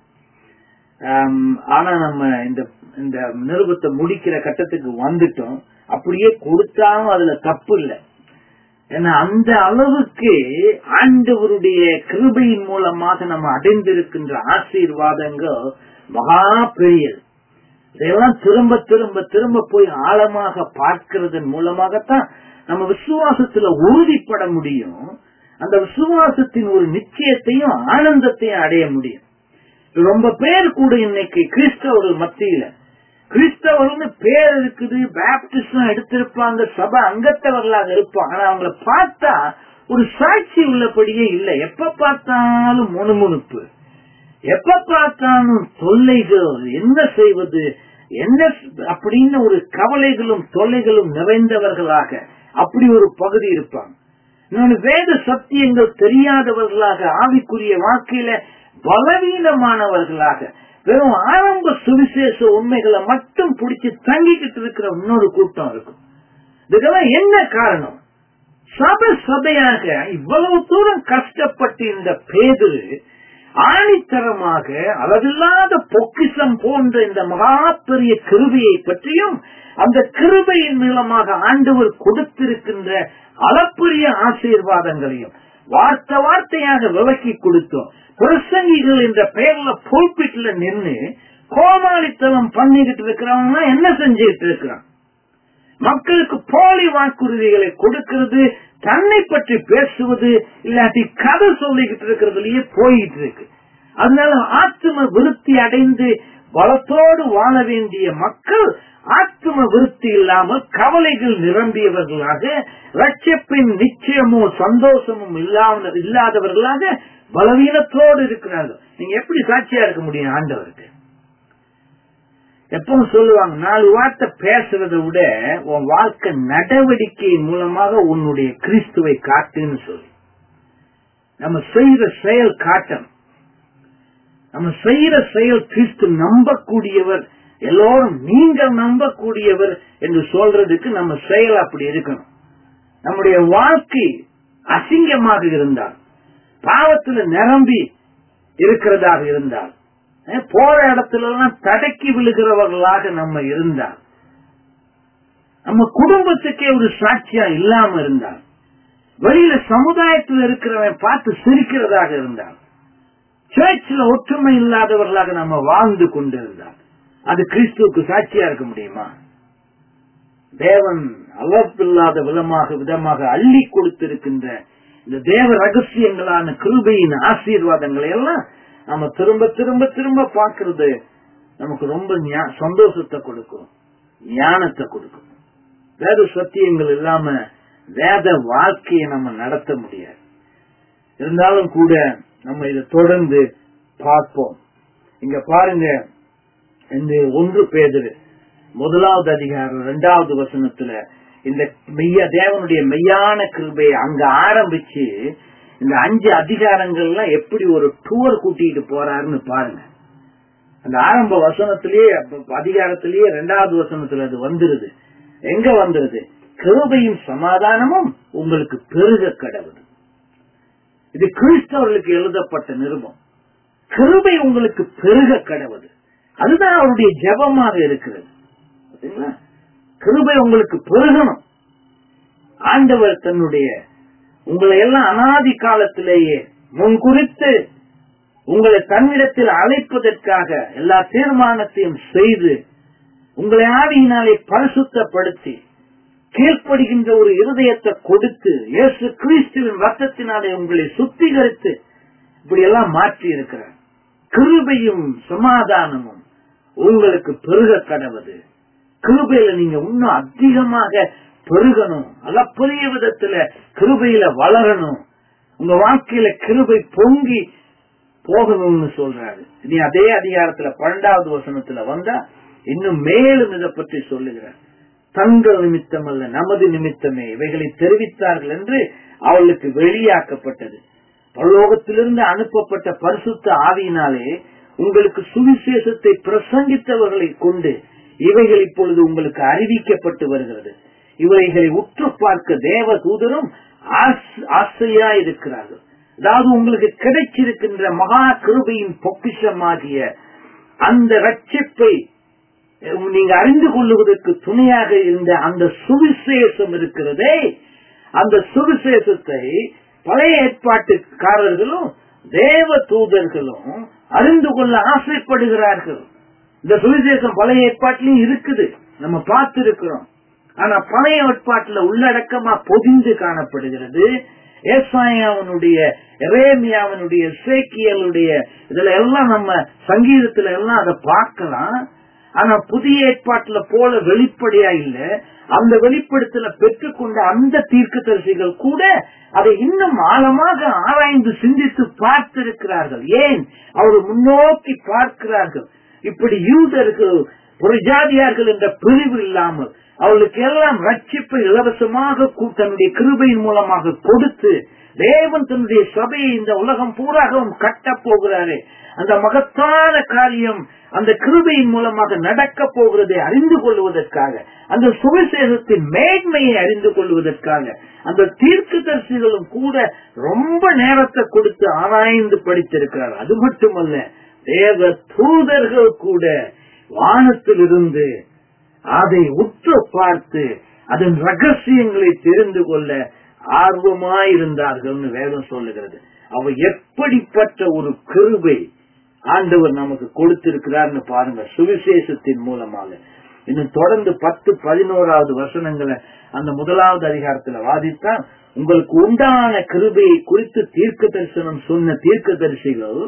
ஆனா நம்ம இந்த இந்த நிருபத்தை முடிக்கிற கட்டத்துக்கு வந்துட்டோம் அப்படியே கொடுத்தாலும் அதுல தப்பு இல்லை ஏன்னா அந்த அளவுக்கு ஆண்டவருடைய கிருபையின் மூலமாக நம்ம அடைந்திருக்கின்ற ஆசீர்வாதங்கள் மகா பெரியது இதெல்லாம் திரும்ப திரும்ப திரும்ப போய் ஆழமாக பார்க்கிறதன் மூலமாகத்தான் நம்ம விசுவாசத்துல உறுதிப்பட முடியும் அந்த விசுவாசத்தின் ஒரு நிச்சயத்தையும் ஆனந்தத்தையும் அடைய முடியும் ரொம்ப பேர் கூட இன்னைக்கு கிறிஸ்தவர்கள் மத்தியில கிறிஸ்தவர்கள்னு பேர் இருக்குது பேப்டிஸ்டம் எடுத்திருப்பாங்க சபை அங்கத்தவர்களாக இருப்பாங்க ஆனா அவங்கள பார்த்தா ஒரு சாட்சி உள்ளபடியே இல்லை எப்ப பார்த்தாலும் முணுமுணுப்பு எப்ப பார்த்தாலும் தொல்லைகள் என்ன செய்வது என்ன அப்படின்னு ஒரு கவலைகளும் தொல்லைகளும் நிறைந்தவர்களாக அப்படி ஒரு பகுதி இருப்பாங்க இன்னொன்று வேத சத்தியங்கள் தெரியாதவர்களாக ஆவிக்குரிய வாழ்க்கையில பலவீனமானவர்களாக வெறும் ஆரம்ப சுவிசேஷ உண்மைகளை மட்டும் பிடிச்சி தங்கிக்கிட்டு இருக்கிற இன்னொரு கூட்டம் இருக்கும் இதுக்கெல்லாம் என்ன காரணம் சபை சபையாக இவ்வளவு தூரம் கஷ்டப்பட்டு இந்த பேதரு ஆணித்தரமாக அளவில்லாத பொக்கிசம் போன்ற இந்த மகா பெரிய கிருபையை பற்றியும் அந்த கிருபையின் மூலமாக ஆண்டவர் கொடுத்திருக்கின்ற அளப்பரிய ஆசீர்வாதங்களையும் வார்த்தை வார்த்தையாக விளக்கி கொடுத்தோம் பிரசங்கிகள் என்ற பெயர்ல போல்பிட்ல நின்று கோமாளித்தனம் பண்ணிக்கிட்டு இருக்கிறவங்க என்ன செஞ்சுட்டு இருக்கிறான் மக்களுக்கு போலி வாக்குறுதிகளை கொடுக்கிறது தன்னை பற்றி பேசுவது இல்லாட்டி கதை சொல்லிக்கிட்டு இருக்கிறதுலயே போயிட்டு இருக்கு அதனால ஆத்ம விருத்தி அடைந்து பலத்தோடு வாழ வேண்டிய மக்கள் ஆத்ம விருத்தி இல்லாமல் கவலைகள் நிரம்பியவர்களாக ரட்சிப்பின் நிச்சயமோ சந்தோஷமும் இல்லாம இல்லாதவர்களாக பலவீனத்தோடு இருக்கிறார்கள் நீங்க எப்படி சாட்சியா இருக்க முடியும் ஆண்டவருக்கு எப்பவும் சொல்லுவாங்க நாலு வார்த்தை பேசுறதை விட உன் வாழ்க்கை நடவடிக்கை மூலமாக உன்னுடைய கிறிஸ்துவை காட்டுன்னு சொல்லி நம்ம செய்யற செயல் காட்டணும் நம்ம செய்யற செயல் கிறிஸ்து நம்பக்கூடியவர் எல்லோரும் நீங்கள் நம்பக்கூடியவர் என்று சொல்றதுக்கு நம்ம செயல் அப்படி இருக்கணும் நம்முடைய வாழ்க்கை அசிங்கமாக இருந்தால் பாவத்துல நிரம்பி இருக்கிறதாக இருந்தால் அஹ், போற இடத்துல எல்லாம் தடக்கி விழுகிறவர்களாக நம்ம இருந்தால் நம்ம குடும்பத்துக்கே ஒரு சாட்சியா இல்லாம இருந்தால் வெளியில சமுதாயத்தில் இருக்கிறவன் பார்த்து சிரிக்கிறதாக இருந்தால் சேர்ச்சில் ஒற்றுமை இல்லாதவர்களாக நம்ம வாழ்ந்து கொண்டிருந்தால் அது கிறிஸ்துவுக்கு சாட்சியா இருக்க முடியுமா தேவன் அளவில்லாத விதமாக விதமாக அள்ளி கொடுத்திருக்கின்ற இந்த தேவ ரகசியங்களான கிருபையின் ஆசீர்வாதங்களை எல்லாம் நம்ம திரும்ப திரும்ப திரும்ப பார்க்கிறது நமக்கு ரொம்ப ஞா- சந்தோஷத்தை கொடுக்கும் ஞானத்தை கொடுக்கும் வேத சத்தியங்கள் இல்லாம வேத வாழ்க்கையை நம்ம நடத்த முடியாது இருந்தாலும் கூட நம்ம இதை தொடர்ந்து பார்ப்போம் இங்க பாருங்க இந்த ஒன்று பேதரு முதலாவது அதிகாரம் இரண்டாவது வசனத்துல இந்த மெய்ய தேவனுடைய மெய்யான கிருபையை அங்க ஆரம்பிச்சு இந்த அஞ்சு அதிகாரங்கள்லாம் எப்படி ஒரு டூர் கூட்டிட்டு போறாருன்னு பாருங்க அந்த ஆரம்ப வசனத்திலேயே அப்ப அதிகாரத்திலேயே இரண்டாவது வசனத்துல அது வந்துருது எங்க வந்துருது கிருபையும் சமாதானமும் உங்களுக்கு பெருக கடவுது இது கிறிஸ்தவர்களுக்கு எழுதப்பட்ட நிருபம் கிருபை உங்களுக்கு பெருக கடவுது அதுதான் அவருடைய ஜெபமாக இருக்கிறது பாத்தீங்களா? கிருபை உங்களுக்கு பெருகணும் ஆண்டவர் தன்னுடைய உங்களை எல்லாம் அனாதி காலத்திலேயே முன்குறித்து உங்களை தன்னிடத்தில் அழைப்பதற்காக எல்லா தீர்மானத்தையும் செய்து உங்களை ஆவியினாலே பரிசுத்தப்படுத்தி கீழ்ப்படுகின்ற ஒரு இருதயத்தை கொடுத்து இயேசு கிறிஸ்துவின் ரத்தத்தினாலே உங்களை சுத்திகரித்து இப்படி எல்லாம் மாற்றி இருக்கிறார் கிருபையும் சமாதானமும் உங்களுக்கு பெருக கடவுது கிருபையில நீங்க இன்னும் அதிகமாக பெருகணும் அளப்பரிய விதத்துல கிருபையில வளரணும் உங்க வாழ்க்கையில கிருபை பொங்கி போகணும்னு சொல்றாரு நீ அதே அதிகாரத்துல பன்னெண்டாவது வசனத்துல வந்தா இன்னும் மேலும் இதை பற்றி சொல்லுகிறார் தங்கள் நிமித்தம் அல்ல நமது நிமித்தமே இவைகளை தெரிவித்தார்கள் என்று அவளுக்கு வெளியாக்கப்பட்டது பரலோகத்திலிருந்து அனுப்பப்பட்ட பரிசுத்த ஆவியினாலே உங்களுக்கு சுவிசேஷத்தை பிரசங்கித்தவர்களை கொண்டு இவைகள் இப்பொழுது உங்களுக்கு அறிவிக்கப்பட்டு வருகிறது இவைகளை உற்று பார்க்க தேவ தூதரும் ஆஸ்- ஆசையா இருக்கிறார்கள் அதாவது உங்களுக்கு கிடைச்சிருக்கின்ற மகா கிருபையின் பொக்கிஷமாகிய அந்த ரட்சிப்பை அஹ், நீங்க அறிந்து கொள்ளுவதற்கு துணையாக இருந்த அந்த சுவிசேஷம் இருக்கிறதே அந்த சுவிசேஷத்தை பழைய ஏற்பாட்டுக்காரர்களும் தேவ தூதர்களும் அறிந்து கொள்ள ஆசைப்படுகிறார்கள் இந்த சுவிசேஷம் பழைய ஏற்பாட்டிலையும் இருக்குது நம்ம பார்த்திருக்கிறோம் ஆனா பழைய ஏற்பாட்டுல உள்ளடக்கமா பொதிந்து காணப்படுகிறது ஏசாயாவனுடைய எரேமியாவனுடைய சேக்கியலுடைய இதுல எல்லாம் நம்ம சங்கீதத்துல எல்லாம் அதை பார்க்கலாம் ஆனா புதிய ஏற்பாட்டுல போல வெளிப்படையா இல்ல அந்த வெளிப்படுத்தல பெற்றுக்கொண்ட அந்த தீர்க்கதரிசிகள் கூட அதை இன்னும் ஆழமாக ஆராய்ந்து சிந்தித்து பார்த்திருக்கிறார்கள் ஏன் அவர் முன்னோக்கி பார்க்கிறார்கள் இப்படி யூதர்கள் புறஜாதியார்கள் என்ற பிரிவு இல்லாமல் அவர்களுக்கு எல்லாம் ரட்சிப்பை இலவசமாக கு- தன்னுடைய கிருபையின் மூலமாக கொடுத்து தேவன் தன்னுடைய சபையை இந்த உலகம் பூராகவும் கட்டப் போகிறாரே அந்த மகத்தான காரியம் அந்த கிருபையின் மூலமாக நடக்க போகிறதை அறிந்து கொள்வதற்காக அந்த சுவிசேஷத்தின் மேன்மையை அறிந்து கொள்வதற்காக அந்த தீர்க்கதரிசிகளும் கூட ரொம்ப நேரத்தை கொடுத்து ஆராய்ந்து படித்திருக்கிறார் அது மட்டுமல்ல தேவ தூதர்கள் கூட வானத்திலிருந்து அதை உற்று பார்த்து அதன் ரகசியங்களை தெரிந்து கொள்ள ஆர்வமாயிருந்தார்கள் வேதம் சொல்லுகிறது அவ எப்படிப்பட்ட ஒரு கிருபை ஆண்டவர் நமக்கு கொடுத்திருக்கிறார்னு பாருங்க சுவிசேஷத்தின் மூலமாக இன்னும் தொடர்ந்து பத்து பதினோராவது வசனங்களை அந்த முதலாவது அதிகாரத்துல வாதித்தா உங்களுக்கு உண்டான கிருபையை குறித்து தீர்க்க தரிசனம் சொன்ன தீர்க்க தரிசிகள்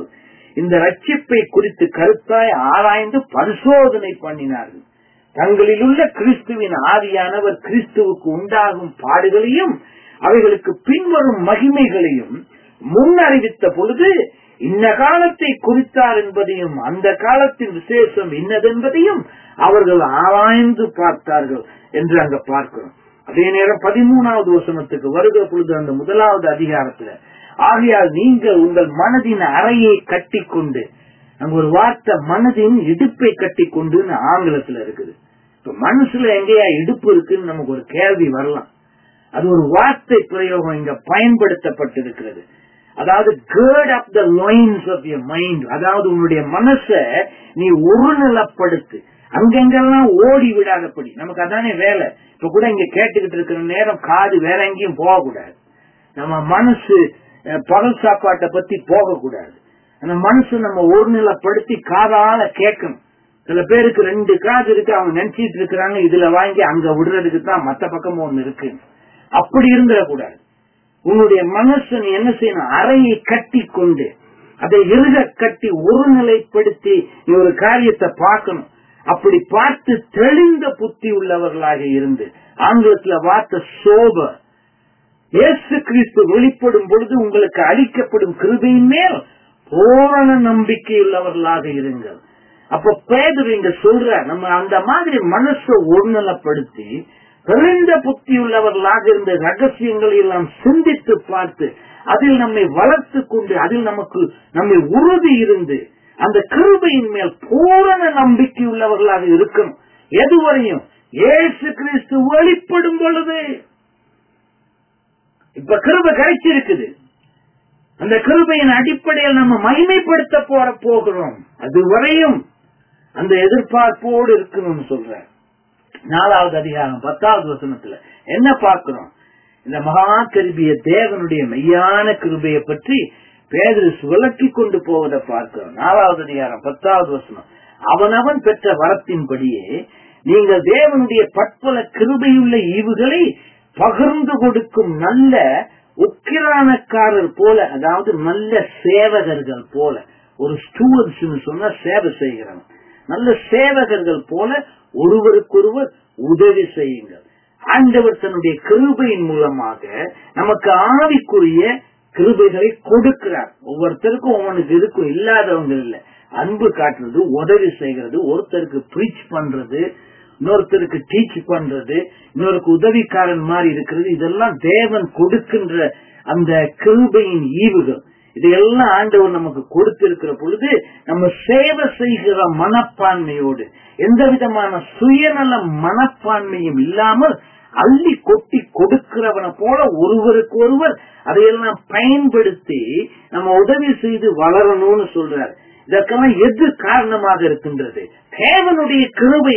இந்த ரட்சிப்பை குறித்து கருத்தாய் ஆராய்ந்து பரிசோதனை பண்ணினார்கள் தங்களில் உள்ள கிறிஸ்துவின் ஆவியானவர் கிறிஸ்துவுக்கு உண்டாகும் பாடுகளையும் அவைகளுக்கு பின்வரும் மகிமைகளையும் முன்னறிவித்த பொழுது இந்த காலத்தை குறித்தார் என்பதையும் அந்த காலத்தின் விசேஷம் இன்னதென்பதையும் அவர்கள் ஆராய்ந்து பார்த்தார்கள் என்று அங்க பார்க்கிறோம் அதே நேரம் பதிமூணாவது வசனத்துக்கு வருகிற பொழுது அந்த முதலாவது அதிகாரத்துல ஆகையால் நீங்கள் உங்கள் மனதின் அறையை கட்டிக்கொண்டு அங்க ஒரு வார்த்தை மனதின் இடுப்பை கட்டிக்கொண்டுன்னு ஆங்கிலத்துல இருக்குது இப்ப மனசுல எங்கேயா இடுப்பு இருக்குன்னு நமக்கு ஒரு கேள்வி வரலாம் அது ஒரு வார்த்தை பிரயோகம் இங்க பயன்படுத்தப்பட்டிருக்கிறது அதாவது gird of the loins of your mind அதாவது உன்னுடைய மனச நீ ஒருநிலப்படுத்து அங்கெங்கெல்லாம் ஓடி விடாதபடி நமக்கு அதானே வேலை இப்ப கூட இங்க கேட்டுக்கிட்டு இருக்கிற நேரம் காது வேற எங்கேயும் போகக்கூடாது நம்ம மனசு அஹ், பகல் சாப்பாட்டை பத்தி போகக்கூடாது அந்த மனசு நம்ம ஒருநிலைப்படுத்தி காதால கேட்கணும் சில பேருக்கு ரெண்டு காது இருக்கு அவங்க நினைச்சிட்டு இருக்கிறாங்க இதுல வாங்கி அங்க விடுறதுக்கு தான் மத்த பக்கமும் ஒண்ணு இருக்கு அப்படி இருந்துடக்கூடாது உன்னுடைய மனசு நீ என்ன செய்யணும் அறையை கட்டி கொண்டு அதை இறுக கட்டி ஒருநிலைப்படுத்தி நீ ஒரு காரியத்தை பார்க்கணும் அப்படி பார்த்து தெளிந்த புத்தி உள்ளவர்களாக இருந்து ஆங்கிலத்துல வார்த்தை சோப இயேசு கிறிஸ்து வெளிப்படும் பொழுது உங்களுக்கு அளிக்கப்படும் கிருபையின் மேல் பூரண நம்பிக்கையுள்ளவர்களாக இருங்கள் அப்ப பேதர் இங்க சொல்ற நம்ம அந்த மாதிரி மனசை ஒருநிலைப்படுத்தி தெளிந்த புத்தி உள்ளவர்களாக இருந்த ரகசியங்களை எல்லாம் சிந்தித்து பார்த்து அதில் நம்மை வளர்த்து கொண்டு அதில் நமக்கு நம்மை உறுதி இருந்து அந்த கிருபையின் மேல் பூரண நம்பிக்கை உள்ளவர்களாக இருக்கணும் எதுவரையும் இயேசு கிறிஸ்து வெளிப்படும் பொழுது இப்ப கிருபை கிடைச்சிருக்குது அந்த கிருபையின் அடிப்படையில் நம்ம மகிமைப்படுத்த போற போகிறோம் அதுவரையும் அந்த எதிர்பார்ப்போடு இருக்கணும்னு சொல்ற நாலாவது அதிகாரம் பத்தாவது வசனத்துல என்ன பார்க்கிறோம் இந்த மகா கருபிய தேவனுடைய மெய்யான கிருபையை பற்றி பேதரு விளக்கி கொண்டு போவதை பார்க்கிறோம் நாலாவது அதிகாரம் பத்தாவது வசனம் அவனவன் பெற்ற வரத்தின்படியே நீங்கள் தேவனுடைய பற்பல கிருபையுள்ள ஈவுகளை பகிர்ந்து கொடுக்கும் நல்ல உக்கிரானக்காரர் போல அதாவது நல்ல சேவகர்கள் போல ஒரு ஸ்டூவர்ஸ் சொன்னா சேவை செய்கிறவன் நல்ல சேவகர்கள் போல ஒருவருக்கொருவர் உதவி செய்யுங்கள் ஆண்டவர் தன்னுடைய கிருபையின் மூலமாக நமக்கு ஆவிக்குரிய கிருபைகளை கொடுக்கிறார் ஒவ்வொருத்தருக்கும் ஒவ்வொன்றுக்கு இருக்கும் இல்லாதவங்க இல்ல அன்பு காட்டுறது உதவி செய்கிறது ஒருத்தருக்கு ப்ரீச் பண்றது இன்னொருத்தருக்கு டீச் பண்றது இன்னொருக்கு உதவிக்காரன் மாதிரி இருக்கிறது இதெல்லாம் தேவன் கொடுக்கின்ற அந்த கிருபையின் ஈவுகள் இதையெல்லாம் ஆண்டவர் நமக்கு கொடுத்திருக்கிற பொழுது நம்ம சேவை செய்கிற மனப்பான்மையோடு எந்த விதமான சுயநல மனப்பான்மையும் இல்லாமல் அள்ளி கொட்டி கொடுக்கிறவனை போல ஒருவருக்கு ஒருவர் அதையெல்லாம் பயன்படுத்தி நம்ம உதவி செய்து வளரணும்னு சொல்றாரு இதற்கெல்லாம் எது காரணமாக இருக்கின்றது தேவனுடைய கிருபை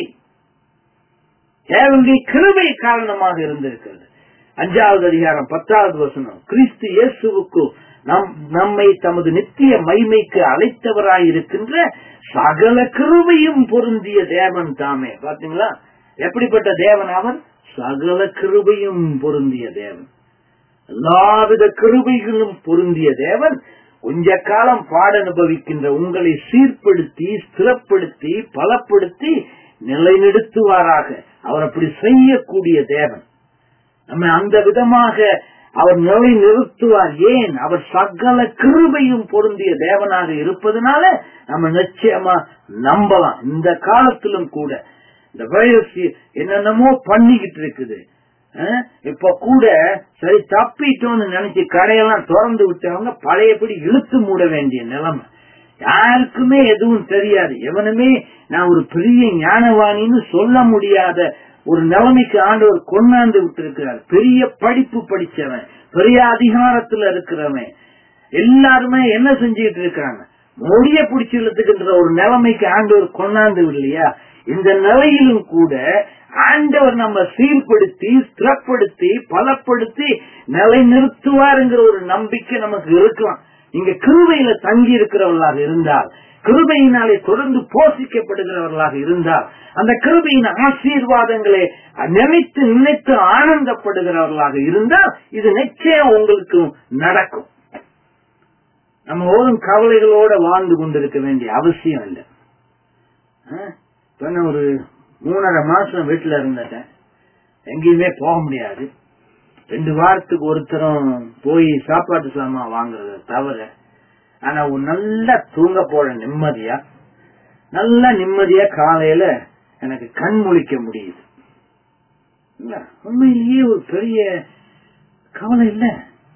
தேவனுடைய கிருபை காரணமாக இருந்திருக்கிறது அஞ்சாவது அதிகாரம் பத்தாவது வசனம் கிறிஸ்து இயேசுவுக்கு நம் நம்மை தமது நித்திய மைமைக்கு அழைத்தவராயிருக்கின்ற சகல கிருபையும் பொருந்திய தேவன் தாமே பாத்தீங்களா எப்படிப்பட்ட தேவன் அவன் சகல கிருபையும் பொருந்திய தேவன் எல்லாவித கிருபைகளும் பொருந்திய தேவன் கொஞ்ச காலம் பாட அனுபவிக்கின்ற உங்களை சீர்படுத்தி ஸ்திரப்படுத்தி பலப்படுத்தி நிலைநிறுத்துவாராக அவர் அப்படி செய்யக்கூடிய தேவன் நம்ம அந்த விதமாக அவர் நிலை நிறுத்துவார் ஏன் அவர் சகல கிருபையும் பொருந்திய தேவனாக இருப்பதனால நம்ம நிச்சயமா நம்பலாம் இந்த காலத்திலும் கூட இந்த வைரஸ் என்னென்னமோ பண்ணிக்கிட்டு இருக்குது அஹ், இப்ப கூட சரி தப்பிட்டோம்னு நினைச்சு கடையெல்லாம் திறந்து விட்டவங்க பழையபடி இழுத்து மூட வேண்டிய நிலைமை யாருக்குமே எதுவும் தெரியாது எவனுமே நான் ஒரு பெரிய ஞானவாணின்னு சொல்ல முடியாத ஒரு நிலைமைக்கு ஆண்டவர் கொண்டாந்து விட்டிருக்கிறார் பெரிய படிப்பு படிச்சவன் பெரிய அதிகாரத்துல இருக்கிறவன் எல்லாருமே என்ன செஞ்சுட்டு இருக்காங்க மொழிய பிடிச்சு இழுத்துக்கின்ற ஒரு நிலைமைக்கு ஆண்டவர் கொண்டாந்து இல்லையா இந்த நிலையிலும் கூட ஆண்டவர் நம்ம சீர்படுத்தி ஸ்திரப்படுத்தி பலப்படுத்தி நிலை நிறுத்துவாருங்கிற ஒரு நம்பிக்கை நமக்கு இருக்கலாம் இங்க கிருபையில தங்கி இருக்கிறவர்களாக இருந்தால் கிருபையினாலே தொடர்ந்து போஷிக்கப்படுகிறவர்களாக இருந்தால் அந்த கிருபையின் ஆசீர்வாதங்களை நினைத்து நினைத்து ஆனந்தப்படுகிறவர்களாக இருந்தால் இது நிச்சயம் உங்களுக்கு நடக்கும் நம்ம ஓடும் கவலைகளோட வாழ்ந்து கொண்டிருக்க வேண்டிய அவசியம் இல்லை ஆ? இப்ப நான் ஒரு மூணரை மாசம் வீட்டுல இருந்துட்டேன் எங்கேயுமே போக முடியாது ரெண்டு வாரத்துக்கு ஒருத்தரும் போய் சாப்பாட்டு சாமான் வாங்குறத தவிர ஆனா ஒரு நல்லா தூங்க போற நிம்மதியா நல்லா நிம்மதியா காலையில எனக்கு கண் முழிக்க முடியுது இல்ல உண்மையிலேயே ஒரு பெரிய கவலை இல்ல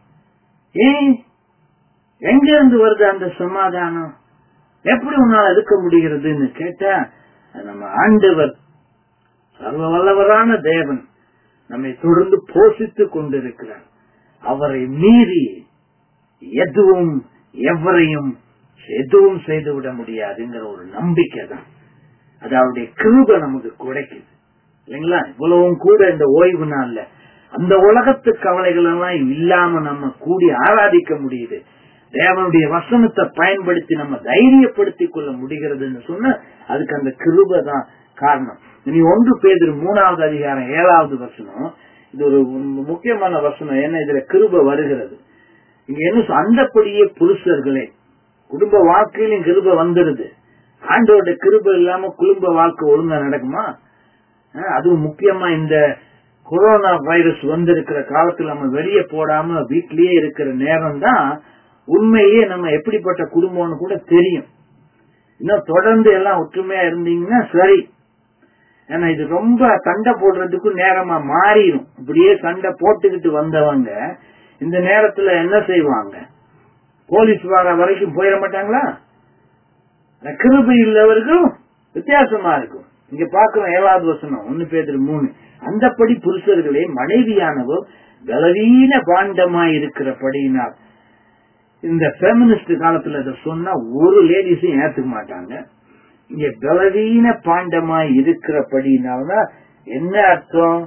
ஏன் எங்க இருந்து வருது அந்த சமாதானம் எப்படி உன்னால இருக்க முடிகிறதுன்னு கேட்டா அது நம்ம ஆண்டவர் சர்வ வல்லவரான தேவன் நம்மை தொடர்ந்து போஷித்துக் கொண்டிருக்கிறார் அவரை மீறி எதுவும் எவரையும் எதுவும் செய்துவிட முடியாதுங்கிற ஒரு நம்பிக்கை தான் அது அவருடைய கிருபை நமக்கு குடைக்குது இல்லைங்களா இவ்வளவும் கூட இந்த ஓய்வு நாள்ல அந்த உலகத்து கவலைகள் எல்லாம் இல்லாம நம்ம கூடி ஆராதிக்க முடியுது தேவனுடைய வசனத்தை பயன்படுத்தி நம்ம தைரியப்படுத்திக் கொள்ள முடிகிறதுன்னு சொன்ன அதுக்கு அந்த கிருபை தான் காரணம் இனி ஒன்று பேர் மூணாவது அதிகாரம் ஏழாவது வசனம் இது ஒரு முக்கியமான வசனம் ஏன்னா இதுல கிருபை வருகிறது இங்க என்ன சொ- அந்தப்படியே புருஷர்களே குடும்ப வாழ்க்கையிலும் கிருபை வந்துருது ஆண்டோட கிருபை இல்லாம குடும்ப வாழ்க்கை ஒழுங்கா நடக்குமா அஹ் அதுவும் முக்கியமா இந்த கொரோனா வைரஸ் வந்திருக்கிற காலத்துல நம்ம வெளியே போடாம வீட்லயே இருக்கிற நேரம் தான் உண்மையிலேயே நம்ம எப்படிப்பட்ட குடும்பம்னு கூட தெரியும் இன்னும் தொடர்ந்து எல்லாம் ஒற்றுமையா இருந்தீங்கன்னா சரி ஏன்னா இது ரொம்ப சண்டை போடுறதுக்கும் நேரமா மாறிடும் இப்படியே சண்டை போட்டுக்கிட்டு வந்தவங்க இந்த நேரத்துல என்ன செய்வாங்க போலீஸ் வர வரைக்கும் போயிட மாட்டாங்களா அந்த கிருபை உள்ளவர்களும் வித்தியாசமா இருக்கும் இங்க பாக்குறோம் ஏழாவது வசனம் ஒன்னு பேர் மூணு அந்தப்படி புருஷர்களே மனைவியானவர் பலவீன பாண்டமாய் இருக்கிறபடியினால் இந்த பெமினிஸ்ட் காலத்துல இதை சொன்னா ஒரு லேடிஸும் ஏத்துக்க மாட்டாங்க இங்க பலவீன பாண்டமாய் இருக்கிறபடினால்தான் என்ன அர்த்தம்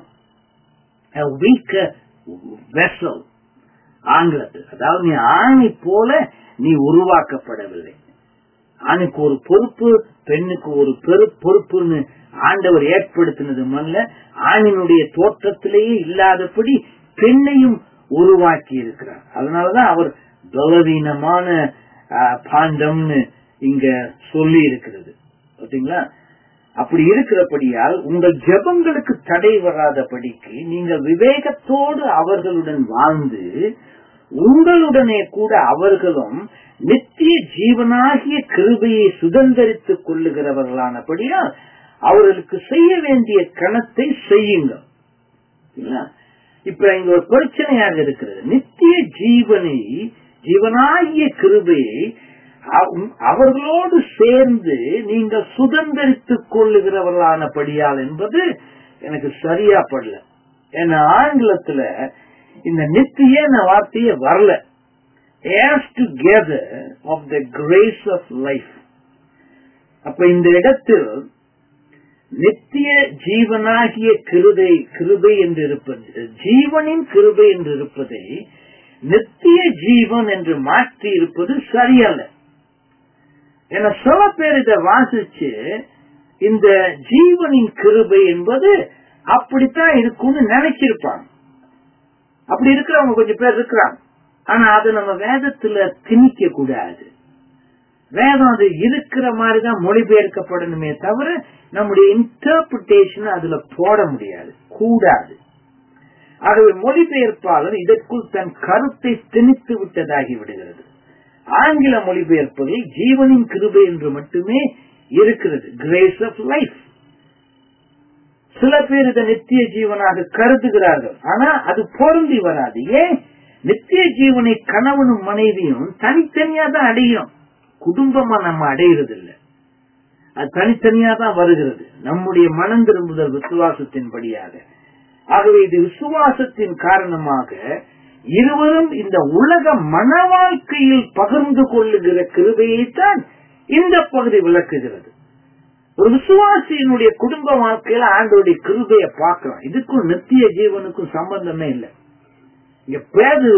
வீக்க வெசல் ஆங்கிலத்தில் அதாவது நீ ஆணி போல நீ உருவாக்கப்படவில்லை ஆணுக்கு ஒரு பொறுப்பு பெண்ணுக்கு ஒரு பெரு பொறுப்புன்னு ஆண்டவர் ஏற்படுத்தினது மல்ல ஆணினுடைய தோற்றத்திலேயே இல்லாதபடி பெண்ணையும் உருவாக்கி இருக்கிறார் அதனாலதான் அவர் பலவீனமான ஆஹ், பாண்டம்னு இங்க சொல்லி இருக்கிறது பார்த்தீங்களா அப்படி இருக்கிறபடியால் உங்கள் ஜெபங்களுக்கு தடை வராதபடிக்கு நீங்கள் விவேகத்தோடு அவர்களுடன் வாழ்ந்து உங்களுடனே கூட அவர்களும் நித்திய ஜீவனாகிய கிருபையை சுதந்திரித்துக் கொள்ளுகிறவர்களானபடியால் அவர்களுக்கு செய்ய வேண்டிய கணத்தை செய்யுங்கள் சரிங்களா? இப்ப இங்க ஒரு பிரச்சனையாக இருக்கிறது நித்திய ஜீவனை ஜீவனாகிய கிருபையை அவ- அவர்களோடு சேர்ந்து நீங்கள் சுதந்திரித்துக் கொள்ளுகிறவர்களானபடியால் என்பது எனக்கு சரியா படல ஏன்னா ஆங்கிலத்துல இந்த நித்திய வார்த்தையே வரல as together of the grace of life அப்ப இந்த இடத்தில் நித்திய ஜீவனாகிய கிருபை கிருபை என்று இருப்பது ஜீவனின் கிருபை என்று இருப்பதை நித்திய ஜீவன் என்று மாற்றி இருப்பது சரியல்ல என சில பேர் இதை வாசிச்சு இந்த ஜீவனின் கிருபை என்பது அப்படித்தான் இருக்கும்னு நினைச்சிருப்பாங்க அப்படி இருக்கிறவங்க கொஞ்சம் பேர் இருக்கிறாங்க ஆனா அது நம்ம வேதத்துல திணிக்க கூடாது வேதம் அது இருக்கிற மாதிரிதான் மொழிபெயர்க்கப்படணுமே தவிர நம்முடைய இன்டர்பிரிட்டேஷன் அதுல போட முடியாது கூடாது ஆகவே மொழிபெயர்ப்பாளர் இதற்குள் தன் கருத்தை திணித்து விட்டதாகி விடுகிறது ஆங்கில மொழிபெயர்ப்பதில் ஜீவனின் கிருபை என்று மட்டுமே இருக்கிறது கிரேஸ் ஆஃப் லைஃப் சில பேர் இதை நித்திய ஜீவனாக கருதுகிறார்கள் ஆனா அது பொருந்தி வராது ஏன் நித்திய ஜீவனை கணவனும் மனைவியும் தனித்தனியா தான் அடையும் குடும்பமா நம்ம அடையிறது இல்ல அது தனித்தனியா தான் வருகிறது நம்முடைய மனம் திரும்புதல் விசுவாசத்தின்படியாக ஆகவே இது விசுவாசத்தின் காரணமாக இருவரும் இந்த உலக மன வாழ்க்கையில் பகிர்ந்து கொள்ளுகிற கிருபையைத்தான் இந்த பகுதி விளக்குகிறது ஒரு விசுவாசியினுடைய குடும்ப வாழ்க்கையில ஆண்டோடைய கிருபையை பார்க்கலாம் இதுக்கும் நித்திய ஜீவனுக்கும் சம்பந்தமே இல்லை இங்க பேது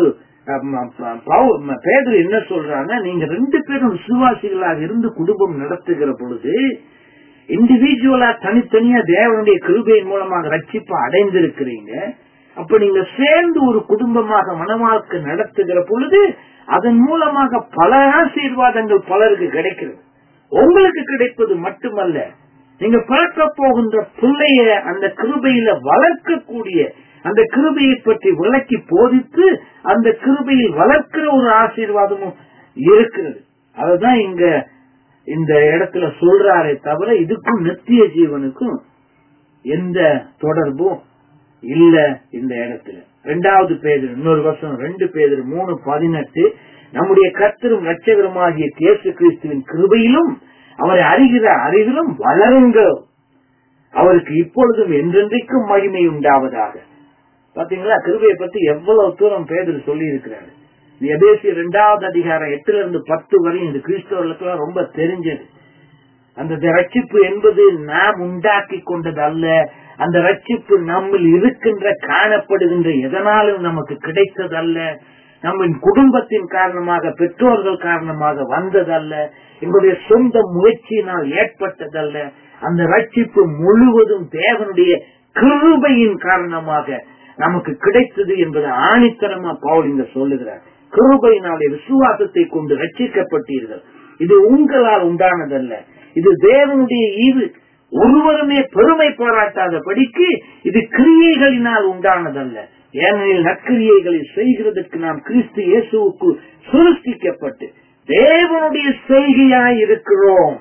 பேதர் என்ன சொல்றாங்க நீங்க ரெண்டு பேரும் விசுவாசிகளாக இருந்து குடும்பம் நடத்துகிற பொழுது இண்டிவிஜுவலா தனித்தனியா தேவனுடைய கிருபையின் மூலமாக ரட்சிப்பு அடைந்திருக்கிறீங்க அப்ப நீங்க சேர்ந்து ஒரு குடும்பமாக மனவாழ்க்கை நடத்துகிற பொழுது அதன் மூலமாக பல ஆசீர்வாதங்கள் பலருக்கு கிடைக்கிறது உங்களுக்கு கிடைப்பது மட்டுமல்ல நீங்க பிறக்க போகின்ற பிள்ளைய அந்த கிருபையில வளர்க்கக்கூடிய அந்த கிருபையை பற்றி விளக்கி போதித்து அந்த கிருபையில் வளர்க்கிற ஒரு ஆசீர்வாதமும் இருக்கிறது அதுதான் இங்க இந்த இடத்துல சொல்றாரே தவிர இதுக்கும் நித்திய ஜீவனுக்கும் எந்த தொடர்பும் இல்ல இந்த இடத்துல ரெண்டாவது பேர் இன்னொரு வருஷம் ரெண்டு பேர் மூணு பதினெட்டு நம்முடைய கர்த்தரும் ரட்சகருமாகிய இயேசு கிறிஸ்துவின் கிருபையிலும் அவரை அறிகிற அறிவிலும் வளருங்கள் அவருக்கு இப்பொழுதும் என்றென்றைக்கும் மகிமை உண்டாவதாக பாத்தீங்களா கிருபையை பத்தி எவ்வளவு தூரம் பேதர் சொல்லி இருக்கிறாரு எபேசி இரண்டாவது அதிகாரம் எட்டுல இருந்து பத்து வரையும் இந்த கிறிஸ்தவர்களுக்கு ரொம்ப தெரிஞ்சது அந்த ரட்சிப்பு என்பது நாம் உண்டாக்கி கொண்டது அல்ல அந்த ரட்சிப்பு நம்மில் இருக்கின்ற காணப்படுகின்ற எதனாலும் நமக்கு கிடைத்ததல்ல நம்ம குடும்பத்தின் காரணமாக பெற்றோர்கள் காரணமாக வந்ததல்ல எங்களுடைய சொந்த முயற்சியினால் ஏற்பட்டதல்ல அந்த ரட்சிப்பு முழுவதும் தேவனுடைய கிருபையின் காரணமாக நமக்கு கிடைத்தது என்பதை ஆணித்தரமா பவுல் இங்க சொல்லுகிறார் கிருபையினாலே விசுவாசத்தை கொண்டு ரட்சிக்கப்பட்டீர்கள் இது உங்களால் உண்டானதல்ல இது தேவனுடைய ஈவு ஒருவருமே பெருமை பாராட்டாதபடிக்கு இது கிரியைகளினால் உண்டானதல்ல ஏனெனில் நற்கிரியைகளை செய்கிறதுக்கு நாம் கிறிஸ்து இயேசுவுக்கு சுருஷ்டிக்கப்பட்டு தேவனுடைய செய்கையாய் இருக்கிறோம்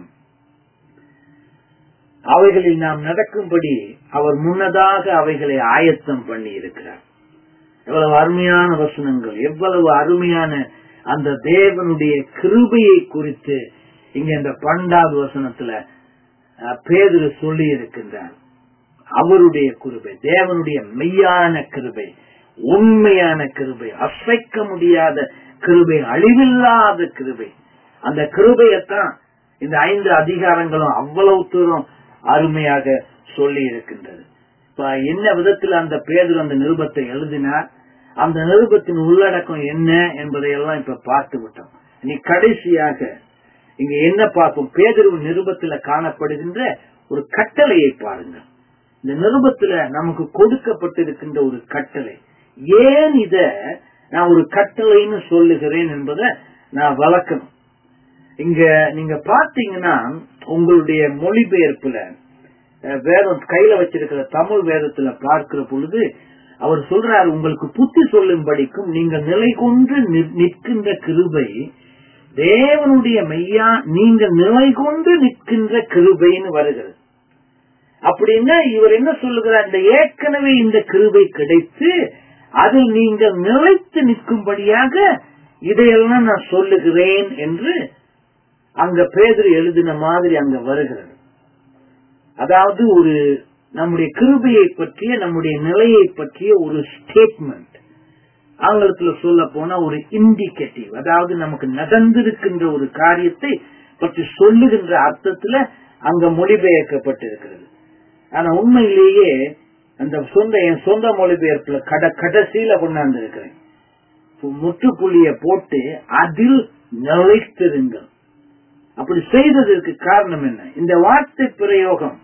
அவைகளில் நாம் நடக்கும்படி அவர் முன்னதாக அவைகளை ஆயத்தம் பண்ணி இருக்கிறார் எவ்வளவு அருமையான வசனங்கள் எவ்வளவு அருமையான அந்த தேவனுடைய கிருபையை குறித்து இங்க இந்த பன்னெண்டாவது வசனத்துல பேதுரு சொல்லி இருக்கின்றார் அவருடைய கிருபை தேவனுடைய மெய்யான கிருபை உண்மையான கிருபை அசைக்க முடியாத கிருபை அழிவில்லாத கிருபை அந்த கிருபையத்தான் இந்த ஐந்து அதிகாரங்களும் அவ்வளவு தூரம் அருமையாக சொல்லி இருக்கின்றது இப்ப என்ன விதத்தில் அந்த பேதர் அந்த நிருபத்தை எழுதினார் அந்த நிருபத்தின் உள்ளடக்கம் என்ன என்பதை எல்லாம் இப்ப பார்த்து விட்டோம் நீ கடைசியாக இங்க என்ன பார்ப்போம் பேதர்வு நிருபத்துல காணப்படுகின்ற ஒரு கட்டளையை பாருங்க இந்த நிருபத்துல நமக்கு கொடுக்கப்பட்டிருக்கின்ற ஒரு கட்டளை ஏன் இத நான் ஒரு கட்டளைன்னு சொல்லுகிறேன் என்பதை நான் வளர்க்கணும் இங்க நீங்க பாத்தீங்கன்னா உங்களுடைய மொழிபெயர்ப்புல வேதம் கையில வச்சிருக்கிற தமிழ் வேதத்துல பார்க்கிற பொழுது அவர் சொல்றாரு உங்களுக்கு புத்தி சொல்லும்படிக்கும் நீங்கள் நிலை கொண்டு நிற்கின்ற கிருபை தேவனுடைய மெய்யா நீங்க நிலை கொண்டு நிற்கின்ற கிருபைன்னு வருகிறது அப்படின்னா இவர் என்ன சொல்லுகிறார் இந்த ஏற்கனவே இந்த கிருபை கிடைத்து அதில் நீங்கள் நிலைத்து நிற்கும்படியாக இதையெல்லாம் நான் சொல்லுகிறேன் என்று அங்க பேதர் எழுதின மாதிரி அங்க வருகிறது அதாவது ஒரு நம்முடைய கிருபையை பற்றிய நம்முடைய நிலையை பற்றிய ஒரு ஸ்டேட்மெண்ட் ஆங்கிலத்துல சொல்ல போனா ஒரு இண்டிகேட்டிவ் அதாவது நமக்கு நடந்திருக்கின்ற ஒரு காரியத்தை பற்றி சொல்லுகின்ற அர்த்தத்துல அங்க மொழிபெயர்க்கப்பட்டிருக்கிறது ஆனா உண்மையிலேயே அந்த சொந்த என் சொந்த மொழிபெயர்ப்புல கட கடைசியில கொண்டாந்து இருக்கிறேன் முற்றுப்புள்ளிய போட்டு அதில் நிலைத்திருங்கள் அப்படி செய்ததற்கு காரணம் என்ன இந்த வார்த்தை பிரயோகம்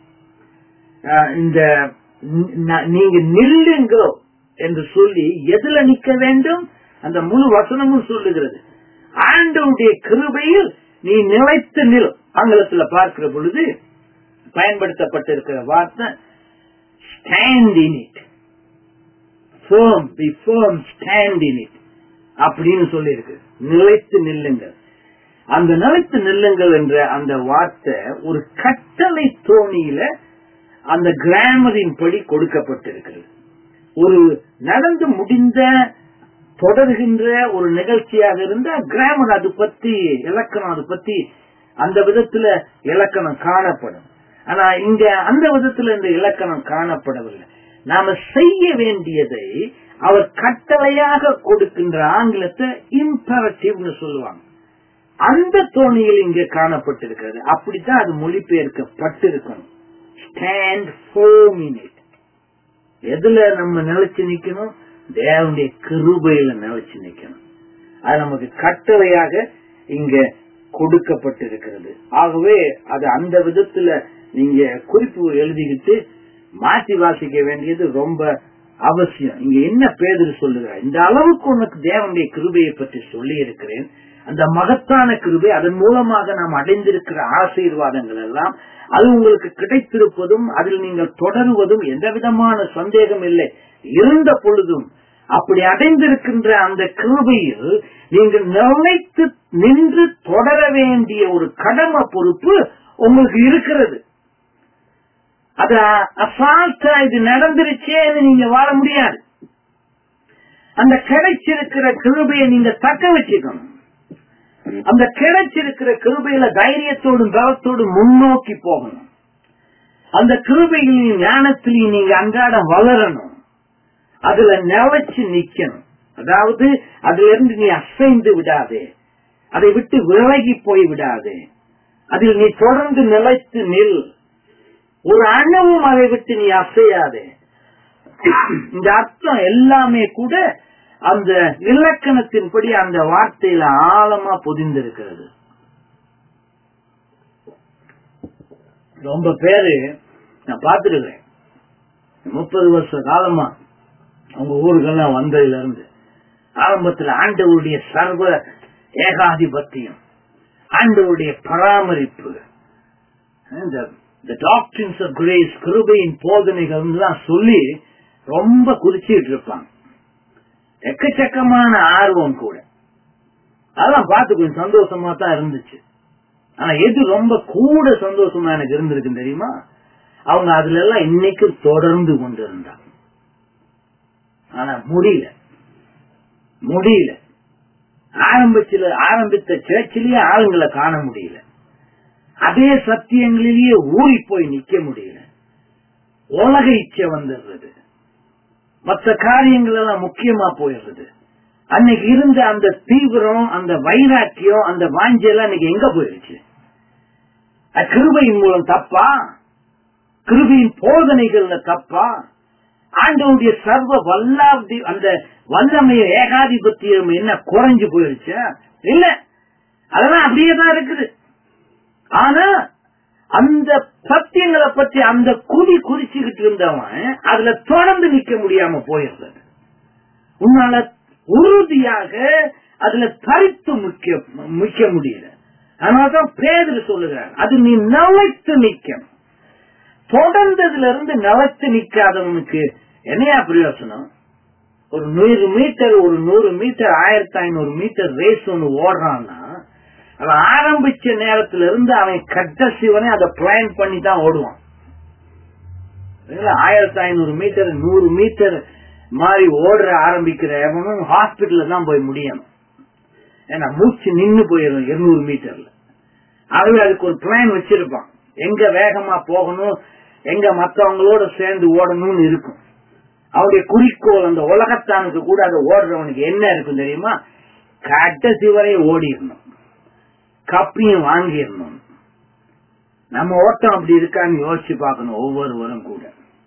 இந்த நீங்க நில்லுங்கோ என்று சொல்லி எதுல நிக்க வேண்டும் அந்த முழு வசனமும் சொல்லுகிறது ஆண்டவுடைய கிருபையில் நீ நிலைத்து நில் ஆங்கிலத்துல பார்க்கிற பொழுது பயன்படுத்தப்பட்டிருக்கிற வார்த்தை stand in it firm be firm stand in it அப்படின்னு சொல்லி இருக்கு நிலைத்து நில்லுங்கள் அந்த நிலைத்து நில்லுங்கள் என்ற அந்த வார்த்தை ஒரு கட்டளை தோணியில அந்த கிராமரின் படி கொடுக்கப்பட்டிருக்கிறது ஒரு நடந்து முடிந்த தொடர்கின்ற ஒரு நிகழ்ச்சியாக இருந்தா கிராமர் அது பத்தி இலக்கணம் அது பத்தி அந்த விதத்துல இலக்கணம் காணப்படும் ஆனா இங்க அந்த விதத்துல இந்த இலக்கணம் காணப்படவில்லை நாம செய்ய வேண்டியதை அவர் கட்டளையாக கொடுக்கின்ற ஆங்கிலத்தை இம்பரட்டிவ்னு சொல்லுவாங்க அந்த தோணியில் இங்கே காணப்பட்டிருக்கிறது அப்படித்தான் அது மொழிபெயர்க்கப்பட்டிருக்கணும் ஸ்டாண்ட் ஃபோம் இன் இட் எதுல நம்ம நிலைச்சு நிக்கணும் தேவனுடைய கிருபையில நிலைச்சு நிக்கணும் அது நமக்கு கட்டளையாக இங்க கொடுக்கப்பட்டிருக்கிறது ஆகவே அது அந்த விதத்துல நீங்க குறிப்பு எழுதிக்கிட்டு மாற்றி வாசிக்க வேண்டியது ரொம்ப அவசியம் இங்க என்ன பேதர் சொல்லுகிறார் இந்த அளவுக்கு உனக்கு தேவனுடைய கிருபையை பற்றி சொல்லி இருக்கிறேன் அந்த மகத்தான கிருபை அதன் மூலமாக நாம் அடைந்திருக்கிற ஆசீர்வாதங்கள் எல்லாம் அது உங்களுக்கு கிடைத்திருப்பதும் அதில் நீங்கள் தொடருவதும் எந்த விதமான சந்தேகம் இல்லை இருந்த பொழுதும் அப்படி அடைந்திருக்கின்ற அந்த கிருபையில் நீங்கள் நிலைத்து நின்று தொடர வேண்டிய ஒரு கடமை பொறுப்பு உங்களுக்கு இருக்கிறது அது அசால்ட்டா இது நடந்துருச்சேன்னு நீங்க வாழ முடியாது அந்த கிடைச்சிருக்கிற கிருபையை நீங்க தக்க வச்சுக்கணும் அந்த கிடைச்சிருக்கிற கிருபையில தைரியத்தோடும் பலத்தோடும் முன்னோக்கி போகணும் அந்த கிருபையிலையும் ஞானத்திலையும் நீங்க அன்றாடம் வளரணும் அதுல நிலைச்சு நிக்கணும் அதாவது அதுல இருந்து நீ அசைந்து விடாதே அதை விட்டு விலகி போய் விடாதே அதில் நீ தொடர்ந்து நிலைத்து நில் ஒரு அணுவும் அதை விட்டு நீ அசையாதே இந்த அர்த்தம் எல்லாமே கூட அந்த இலக்கணத்தின்படி அந்த வார்த்தையில ஆழமா பொதிந்திருக்கிறது ரொம்ப பேரு நான் பார்த்திருக்கிறேன் முப்பது வருஷ காலமா அவங்க ஊருக்கெல்லாம் வந்ததுல இருந்து ஆரம்பத்தில் ஆண்டவருடைய சர்வ ஏகாதிபத்தியம் ஆண்டவருடைய பராமரிப்பு இந்த டாக்டர்ஸ் ஆஃப் கிரேஸ் கிருபையின் போதனைகள் சொல்லி ரொம்ப குறிச்சிட்டு இருப்பாங்க எக்கச்சக்கமான ஆர்வம் கூட அதெல்லாம் பார்த்து கொஞ்சம் சந்தோஷமா தான் இருந்துச்சு ஆனா எது ரொம்ப கூட சந்தோஷமா எனக்கு இருந்திருக்கு தெரியுமா அவங்க அதுல எல்லாம் இன்னைக்கு தொடர்ந்து கொண்டு இருந்தாங்க ஆனா முடியல முடியல ஆரம்பிச்சுல ஆரம்பித்த சேர்ச்சிலேயே ஆளுங்களை காண முடியல அதே சத்தியங்களிலேயே ஊறி போய் நிக்க முடியல உலக இச்சை வந்துடுறது மற்ற காரியங்கள் எல்லாம் முக்கியமா போயிடுறது அன்னைக்கு இருந்த அந்த தீவிரம் அந்த வைராக்கியம் அந்த வாஞ்செல்லாம் இன்னைக்கு எங்க போயிடுச்சு கிருபையின் மூலம் தப்பா கிருபையின் போதனைகள்ல தப்பா ஆண்டவனுடைய சர்வ வல்லாதி அந்த வல்லமைய ஏகாதிபத்தியம் என்ன குறைஞ்சு போயிடுச்சு இல்ல அதெல்லாம் அப்படியே தான் இருக்குது ஆனா அந்த சத்தியங்களை பற்றி அந்த குடி குறிச்சுக்கிட்டு இருந்தவன் அதுல தொடர்ந்து நிக்க முடியாம போயிடுறது உன்னால உறுதியாக அதுல தரித்து முக்கிய மிக்க முடியல அதனாலதான் பேதர் சொல்லுகிறார் அது நீ நவைத்து நிக்கணும் தொடர்ந்ததுல இருந்து நவைத்து நிக்காதவனுக்கு என்னையா பிரயோசனம் ஒரு நூறு மீட்டர் ஒரு நூறு மீட்டர் ஆயிரத்தி ஐநூறு மீட்டர் ரேஸ் ஒன்று ஓடுறான்னா அவன் ஆரம்பிச்ச நேரத்துல இருந்து அவன் கடைசி வரை அதை பிளான் பண்ணி தான் ஓடுவான் ஆயிரத்தி ஐநூறு மீட்டர் நூறு மீட்டர் மாதிரி ஓடுற ஆரம்பிக்கிற எவனும் ஹாஸ்பிட்டல்ல தான் போய் முடியணும் ஏன்னா மூச்சு நின்னு போயிடும் இருநூறு மீட்டர்ல ஆகவே அதுக்கு ஒரு பிளான் வச்சிருப்பான் எங்க வேகமா போகணும் எங்க மத்தவங்களோட சேர்ந்து ஓடணும்னு இருக்கும் அவருடைய குறிக்கோள் அந்த உலகத்தானுக்கு கூட அதை ஓடுறவனுக்கு என்ன இருக்கும் தெரியுமா கடைசி வரை ஓடிடணும் கப்பியும் வாங்கிடணும் நம்ம ஓட்டம் அப்படி இருக்கான்னு யோசிச்சு பார்க்கணும் ஒவ்வொருவரும் கூட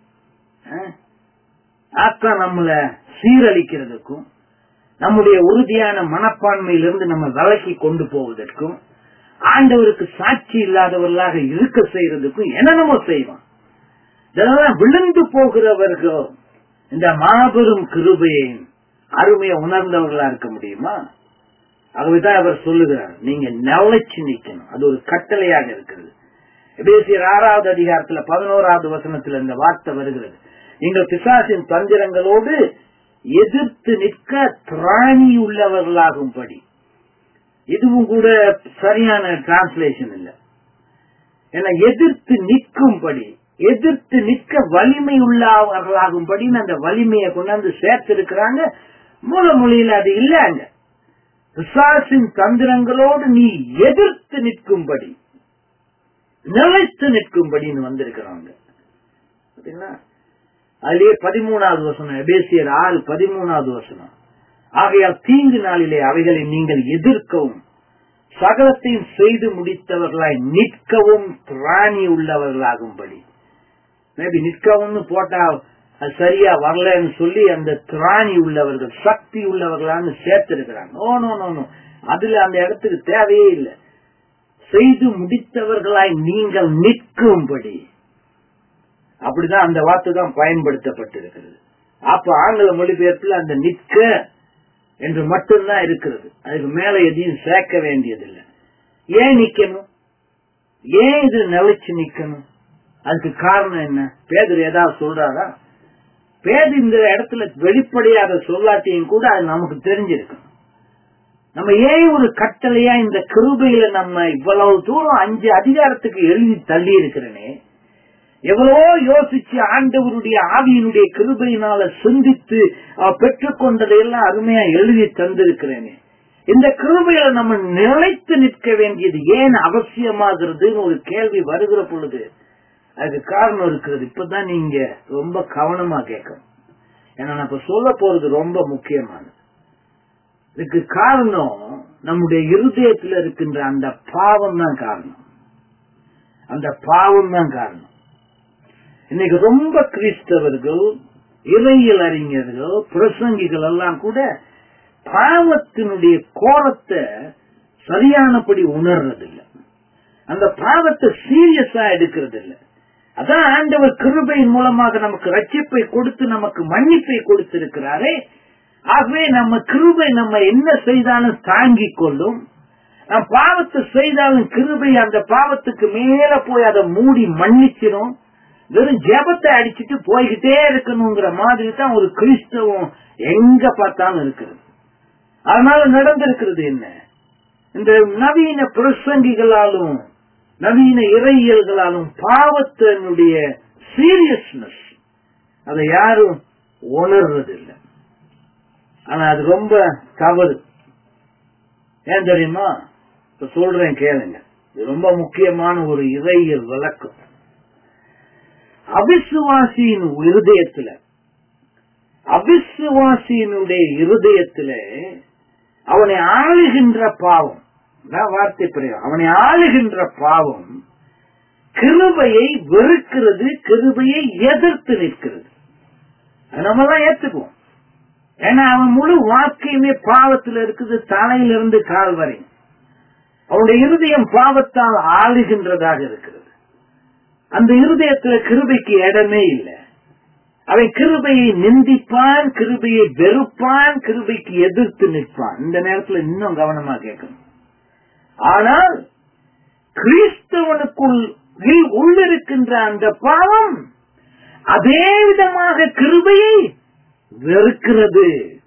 அதான் நம்மள சீரழிக்கிறதுக்கும் நம்முடைய உறுதியான மனப்பான்மையிலிருந்து நம்ம விலக்கி கொண்டு போவதற்கும் ஆண்டவருக்கு சாட்சி இல்லாதவர்களாக இருக்க செய்யறதுக்கும் என்னென்னமோ செய்வான் இதெல்லாம் விழுந்து போகிறவர்கள் இந்த மாபெரும் கிருபையை அருமையை உணர்ந்தவர்களா இருக்க முடியுமா ஆகவேதான் அவர் சொல்லுகிறார் நீங்க நிலைச்சு நிக்கணும் அது ஒரு கட்டளையாக இருக்கிறது எபேசியர் ஆறாவது அதிகாரத்துல பதினோராவது வசனத்துல இந்த வார்த்தை வருகிறது நீங்கள் பிசாசின் தந்திரங்களோடு எதிர்த்து நிற்க திராணி உள்ளவர்களாகும்படி இதுவும் கூட சரியான டிரான்ஸ்லேஷன் இல்ல ஏன்னா எதிர்த்து நிற்கும்படி எதிர்த்து நிற்க வலிமை உள்ளவர்களாகும்படி அந்த வலிமையை கொண்டாந்து சேர்த்திருக்கிறாங்க மூல மொழியில அது இல்லங்க பிசாசின் தந்திரங்களோடு நீ எதிர்த்து நிற்கும்படி நிலைத்து நிற்கும்படின்னு வந்திருக்கிறாங்க அதுலயே பதிமூணாவது வசனம் எபேசியர் ஆறு பதிமூணாவது வசனம் ஆகையால் தீங்கு நாளிலே அவைகளை நீங்கள் எதிர்க்கவும் சகலத்தையும் செய்து முடித்தவர்களாய் நிற்கவும் திராணி உள்ளவர்களாகும்படி மேபி நிற்கவும்னு போட்டா அது சரியா வரலன்னு சொல்லி அந்த திராணி உள்ளவர்கள் சக்தி உள்ளவர்களான்னு சேர்த்திருக்கிறாங்க நோ நோ நோ நோ அதுல அந்த இடத்துக்கு தேவையே இல்லை செய்து முடித்தவர்களாய் நீங்கள் நிற்கும்படி அப்படிதான் அந்த வார்த்தை தான் பயன்படுத்தப்பட்டிருக்கிறது அப்ப ஆங்கில மொழிபெயர்ப்புல அந்த நிற்க என்று மட்டும்தான் இருக்கிறது அதுக்கு மேல எதையும் சேர்க்க வேண்டியதில்லை ஏன் நிக்கணும் ஏன் இது நிலைச்சு நிக்கணும் அதுக்கு காரணம் என்ன பேதர் ஏதாவது சொல்றாரா பேது இந்த இடத்துல வெளிப்படையாக சொல்லாட்டியும் கூட அது நமக்கு தெரிஞ்சிருக்கும் நம்ம ஏன் ஒரு கட்டளையா இந்த கிருபையில நம்ம இவ்வளவு தூரம் அஞ்சு அதிகாரத்துக்கு எழுதி தள்ளி இருக்கிறனே எவ்வளவோ யோசிச்சு ஆண்டவருடைய ஆவியினுடைய கிருபையினால சிந்தித்து பெற்றுக்கொண்டதையெல்லாம் அருமையா எழுதி தந்திருக்கிறேனே இந்த கிருபையில நம்ம நிலைத்து நிற்க வேண்டியது ஏன் அவசியமாகிறதுன்னு ஒரு கேள்வி வருகிற பொழுது அதுக்கு காரணம் இருக்கிறது இப்பதான் நீங்க ரொம்ப கவனமா கேட்கணும் ஏன்னா நான் இப்ப சொல்ல போறது ரொம்ப முக்கியமானது இதுக்கு காரணம் நம்முடைய இருதயத்தில் இருக்கின்ற அந்த பாவம் தான் காரணம் அந்த பாவம் தான் காரணம் இன்னைக்கு ரொம்ப கிறிஸ்தவர்கள் இறையியல் அறிஞர்கள் பிரசங்கிகள் எல்லாம் கூட பாவத்தினுடைய கோரத்தை சரியானபடி உணர்றதில்லை அந்த பாவத்தை சீரியஸா எடுக்கிறது இல்லை அதான் ஆண்டவர் கிருபையின் மூலமாக நமக்கு ரட்சிப்பை கொடுத்து நமக்கு மன்னிப்பை கொடுத்திருக்கிறாரே ஆகவே நம்ம கிருபை நம்ம என்ன செய்தாலும் தாங்கிக் கொள்ளும் நம் பாவத்தை செய்தாலும் கிருபை அந்த பாவத்துக்கு மேல போய் அதை மூடி மன்னிச்சிடும் வெறும் ஜெபத்தை அடிச்சுட்டு போய்கிட்டே இருக்கணுங்கிற மாதிரி தான் ஒரு கிறிஸ்தவம் எங்க பார்த்தாலும் இருக்கிறது அதனால நடந்திருக்கிறது என்ன இந்த நவீன பிரசங்கிகளாலும் நவீன இறையியல்களாலும் பாவத்தினுடைய சீரியஸ்னஸ் அதை யாரும் உணர்றதில்லை ஆனா அது ரொம்ப தவறு ஏன் தெரியுமா இப்ப சொல்றேன் கேளுங்க இது ரொம்ப முக்கியமான ஒரு இறையியல் விளக்கம் அவிசுவாசியின் இருதயத்துல அவிசுவாசியினுடைய இருதயத்துல அவனை ஆளுகின்ற பாவம் வார்த்தை பிரயோகம் அவனை ஆளுகின்ற பாவம் கிருபையை வெறுக்கிறது கிருபையை எதிர்த்து நிற்கிறது நம்ம தான் ஏத்துக்குவோம் ஏன்னா அவன் முழு வாழ்க்கையுமே பாவத்தில் இருக்குது தலையிலிருந்து கால் வரை அவனுடைய இருதயம் பாவத்தால் ஆளுகின்றதாக இருக்கிறது அந்த இருதயத்துல கிருபைக்கு இடமே இல்லை அவன் கிருபையை நிந்திப்பான் கிருபையை வெறுப்பான் கிருபைக்கு எதிர்த்து நிற்பான் இந்த நேரத்துல இன்னும் கவனமா கேட்கணும் ஆனால் கிறிஸ்தவனுக்குள் உள்ளிருக்கின்ற அந்த பாவம் அதே விதமாக கிருபையை வெறுக்கிறது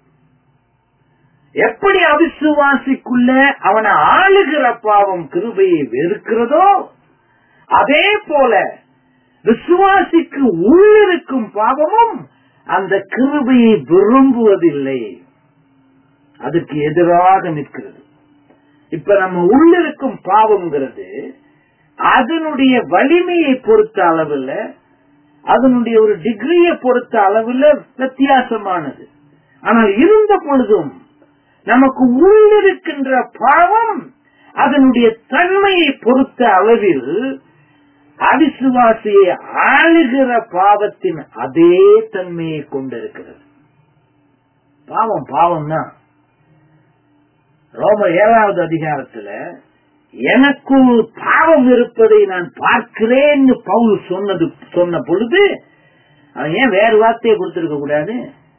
எப்படி அவிசுவாசிக்குள்ள அவனை ஆளுகிற பாவம் கிருபையை வெறுக்கிறதோ அதே போல விசுவாசிக்கு உள்ளிருக்கும் பாவமும் அந்த கிருபையை விரும்புவதில்லை அதற்கு எதிராக நிற்கிறது இப்ப நம்ம உள்ளிருக்கும் பாவம்ங்கிறது அதனுடைய வலிமையை பொறுத்த அளவில் அதனுடைய ஒரு டிகிரியை பொறுத்த அளவில் வித்தியாசமானது ஆனால் இருந்த பொழுதும் நமக்கு உள்ளிருக்கின்ற பாவம் அதனுடைய தன்மையை பொறுத்த அளவில் அவிசுவாசியை ஆளுகிற பாவத்தின் அதே தன்மையை கொண்டிருக்கிறது பாவம் பாவம் தான் ரோம ஏழாவது அதிகாரத்துல எனக்கு பாவம் இருப்பதை நான் பார்க்கிறேன்னு பவுல் சொன்னது சொன்ன பொழுது அவன் ஏன் வேறு வார்த்தையை கொடுத்திருக்க கூடாது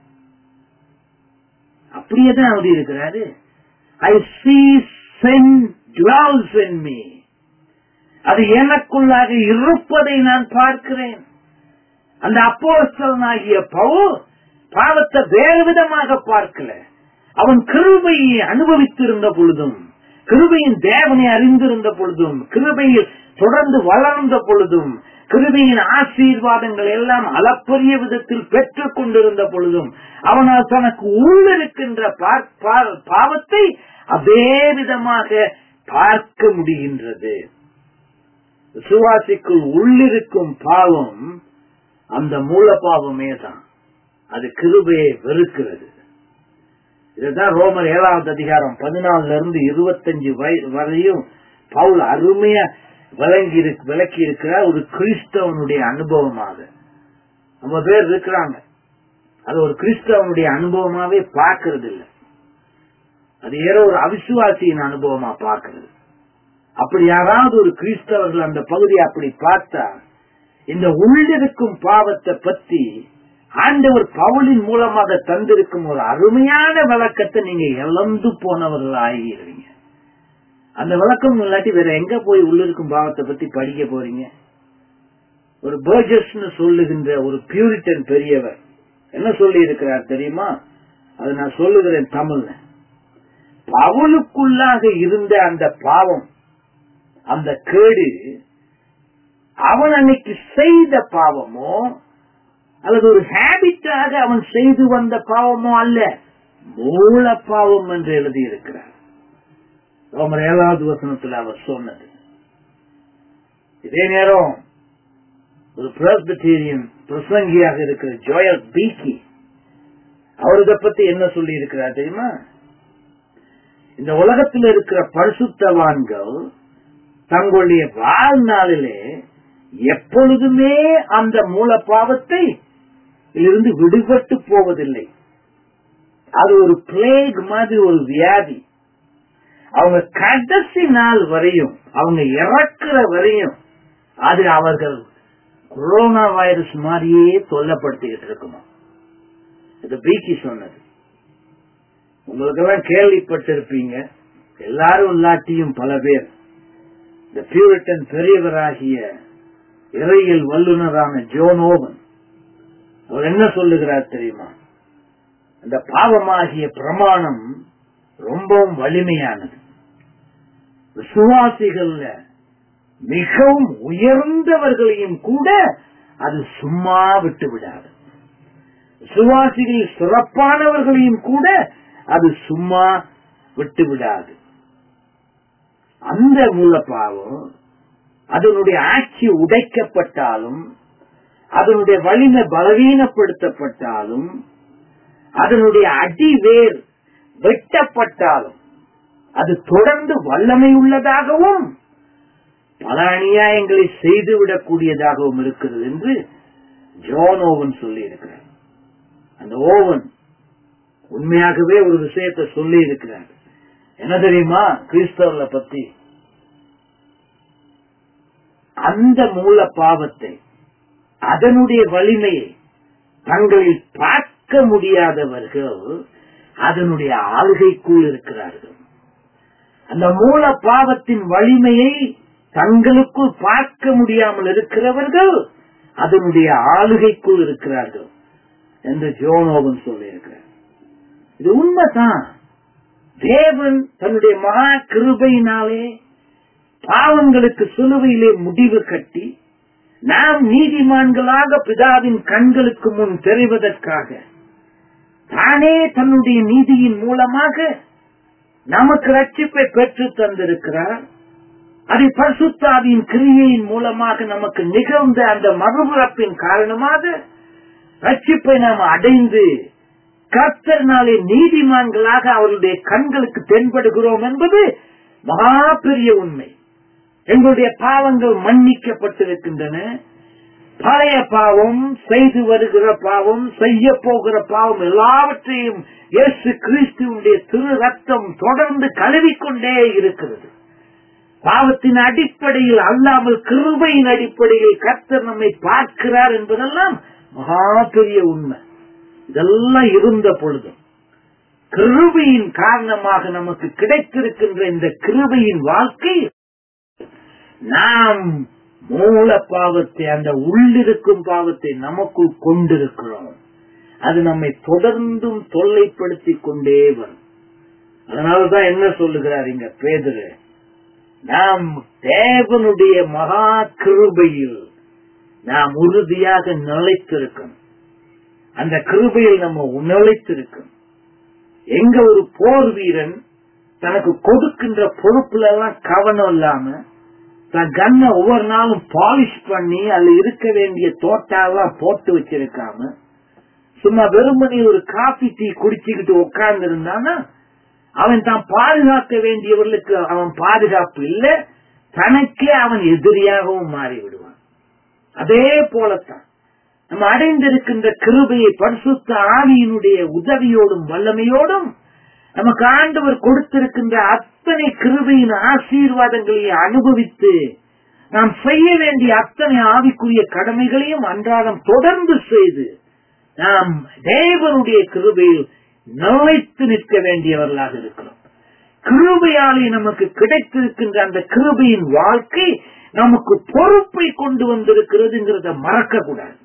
அப்படியே தான் அவர் இருக்கிறாரு I see sin dwells in me அது எனக்குள்ளாக இருப்பதை நான் பார்க்கிறேன் அந்த அப்போஸ்தலனாகிய பவுல் பாவத்தை வேறு விதமாக பார்க்கல அவன் கிருபையை அனுபவித்திருந்த பொழுதும் கிருபையின் தேவனை அறிந்திருந்த பொழுதும் கிருபையில் தொடர்ந்து வளர்ந்த பொழுதும் கிருபையின் ஆசீர்வாதங்கள் எல்லாம் அளப்பரிய விதத்தில் பெற்றுக் கொண்டிருந்த பொழுதும் அவனால் தனக்கு உள்ளிருக்கின்ற பாவத்தை அதே விதமாக பார்க்க முடிகின்றது விசுவாசிக்குள் உள்ளிருக்கும் பாவம் அந்த மூல பாவமே தான் அது கிருபையை வெறுக்கிறது இதுதான் ரோமர் ஏழாவது அதிகாரம் பதினாலுல இருந்து இருபத்தஞ்சு வரையும் பவுல் அருமையா விளங்கி விளக்கி இருக்கிற ஒரு கிறிஸ்தவனுடைய அனுபவமாக நம்ம பேர் இருக்கிறாங்க அது ஒரு கிறிஸ்தவனுடைய அனுபவமாவே பார்க்கறது இல்லை அது ஏதோ ஒரு அவிசுவாசியின் அனுபவமா பார்க்கிறது அப்படி யாராவது ஒரு கிறிஸ்தவர்கள் அந்த பகுதியை அப்படி பார்த்தா இந்த உள்ளிருக்கும் பாவத்தை பத்தி ஆண்டவர் பவுலின் மூலமாக தந்திருக்கும் ஒரு அருமையான விளக்கத்தை நீங்க இழந்து போனவர்கள் ஆகிடுவீங்க அந்த விளக்கம் இல்லாட்டி வேற எங்க போய் உள்ளிருக்கும் பாவத்தை பத்தி படிக்க போறீங்க ஒரு பர்ஜஸ்னு சொல்லுகின்ற ஒரு பியூரிட்டன் பெரியவர் என்ன சொல்லி இருக்கிறார் தெரியுமா அது நான் சொல்லுகிறேன் தமிழ்ல பவுலுக்குள்ளாக இருந்த அந்த பாவம் அந்த கேடு அவன் அன்னைக்கு செய்த பாவமோ அல்லது ஒரு ஹேபிட்டாக அவன் செய்து வந்த பாவமோ அல்ல மூல பாவம் என்று எழுதியிருக்கிறார் ரோமர் ஏழாவது வசனத்தில் அவர் சொன்னது இதே நேரம் ஒரு பிரஸ்பீரியன் பிரசங்கியாக இருக்கிற ஜோயல் பீக்கி அவர் இதை பத்தி என்ன சொல்லி இருக்கிறார் தெரியுமா இந்த உலகத்தில் இருக்கிற பரிசுத்தவான்கள் தங்களுடைய வாழ்நாளிலே எப்பொழுதுமே அந்த மூல பாவத்தை இருந்து விடுபட்டு போவதில்லை அது ஒரு பிளேக் மாதிரி ஒரு வியாதி அவங்க கடைசி நாள் வரையும் அவங்க இறக்குற வரையும் அது அவர்கள் கொரோனா வைரஸ் மாதிரியே தொல்லப்படுத்திக்கிட்டு இருக்குமா இது பீக்கி சொன்னது உங்களுக்கெல்லாம் கேள்விப்பட்டிருப்பீங்க எல்லாரும் இல்லாட்டியும் பல பேர் இந்த பியூரிட்டன் பெரியவராகிய இறையில் வல்லுநரான ஜோன் ஓவன் அவர் என்ன சொல்லுகிறார் தெரியுமா அந்த பாவமாகிய பிரமாணம் ரொம்பவும் வலிமையானது விசுவாசிகள்ல மிகவும் உயர்ந்தவர்களையும் கூட அது சும்மா விட்டு விடாது விசுவாசிகளில் சிறப்பானவர்களையும் கூட அது சும்மா விட்டு விடாது அந்த மூலப்பாவம் அதனுடைய ஆட்சி உடைக்கப்பட்டாலும் அதனுடைய வலிமை பலவீனப்படுத்தப்பட்டாலும் அதனுடைய அடிவேர் வெட்டப்பட்டாலும் அது தொடர்ந்து வல்லமை உள்ளதாகவும் பல அநியாயங்களை செய்துவிடக்கூடியதாகவும் இருக்கிறது என்று ஜோன் ஓவன் சொல்லி இருக்கிறார் அந்த ஓவன் உண்மையாகவே ஒரு விஷயத்தை சொல்லி இருக்கிறார் என்ன தெரியுமா கிறிஸ்தவர்ல பத்தி அந்த மூல பாவத்தை அதனுடைய வலிமையை தங்களில் பார்க்க முடியாதவர்கள் அதனுடைய ஆளுகைக்குள் இருக்கிறார்கள் அந்த மூல பாவத்தின் வலிமையை தங்களுக்குள் பார்க்க முடியாமல் இருக்கிறவர்கள் அதனுடைய ஆளுகைக்குள் இருக்கிறார்கள் என்று ஜோனோவன் சொல்லியிருக்கிறார் இது உண்மைதான் தேவன் தன்னுடைய மகா கிருபையினாலே பாவங்களுக்கு சிலுவையிலே முடிவு கட்டி நாம் நீதிமான்களாக பிதாவின் கண்களுக்கு முன் தெரிவதற்காக தானே தன்னுடைய நீதியின் மூலமாக நமக்கு ரட்சிப்பை பெற்று தந்திருக்கிறார் அதை பரிசுத்தாவின் கிரியையின் மூலமாக நமக்கு நிகழ்ந்த அந்த மறுபிறப்பின் காரணமாக ரட்சிப்பை நாம் அடைந்து கர்த்தர்னாலே நீதிமான்களாக அவருடைய கண்களுக்கு தென்படுகிறோம் என்பது மகா பெரிய உண்மை எங்களுடைய பாவங்கள் மன்னிக்கப்பட்டிருக்கின்றன பழைய பாவம் செய்து வருகிற பாவம் செய்ய போகிற பாவம் எல்லாவற்றையும் இயேசு கிறிஸ்துவனுடைய திரு ரத்தம் தொடர்ந்து கழுவிக்கொண்டே இருக்கிறது பாவத்தின் அடிப்படையில் அல்லாமல் கிருபையின் அடிப்படையில் கர்த்தர் நம்மை பார்க்கிறார் என்பதெல்லாம் மகா பெரிய உண்மை இதெல்லாம் இருந்த பொழுதும் கிருபையின் காரணமாக நமக்கு கிடைத்திருக்கின்ற இந்த கிருபையின் வாழ்க்கை நாம் மூல பாவத்தை அந்த உள்ளிருக்கும் பாவத்தை நமக்குள் கொண்டிருக்கிறோம் அது நம்மை தொடர்ந்தும் தொல்லைப்படுத்திக் கொண்டே வரும் அதனாலதான் என்ன சொல்லுகிறார் இங்க பேதரு நாம் தேவனுடைய மகா கிருபையில் நாம் உறுதியாக நிலைத்திருக்கணும் அந்த கிருபையில் நம்ம நிலைத்திருக்கணும் எங்க ஒரு போர் வீரன் தனக்கு கொடுக்கின்ற பொறுப்புல எல்லாம் கவனம் இல்லாம தன் கண்ண ஒவ்வொரு நாளும் பாலிஷ் பண்ணி அதுல இருக்க வேண்டிய தோட்டாலாம் போட்டு வச்சிருக்காம சும்மா வெறுமனே ஒரு காபி டீ குடிச்சுக்கிட்டு உட்கார்ந்து இருந்தானா அவன் தான் பாதுகாக்க வேண்டியவர்களுக்கு அவன் பாதுகாப்பு இல்லை தனக்கே அவன் எதிரியாகவும் மாறி விடுவான் அதே போலத்தான் நம்ம அடைந்திருக்கின்ற கிருபையை பரிசுத்த ஆவியினுடைய உதவியோடும் வல்லமையோடும் நமக்கு ஆண்டவர் கொடுத்திருக்கின்ற அத்தனை கிருபையின் ஆசீர்வாதங்களை அனுபவித்து நாம் செய்ய வேண்டிய அத்தனை ஆவிக்குரிய கடமைகளையும் அன்றாடம் தொடர்ந்து செய்து நாம் தேவனுடைய கிருபையில் நிலைத்து நிற்க வேண்டியவர்களாக இருக்கிறோம் கிருபையாலே நமக்கு கிடைத்திருக்கின்ற அந்த கிருபையின் வாழ்க்கை நமக்கு பொறுப்பை கொண்டு வந்திருக்கிறதுங்கிறத மறக்க கூடாது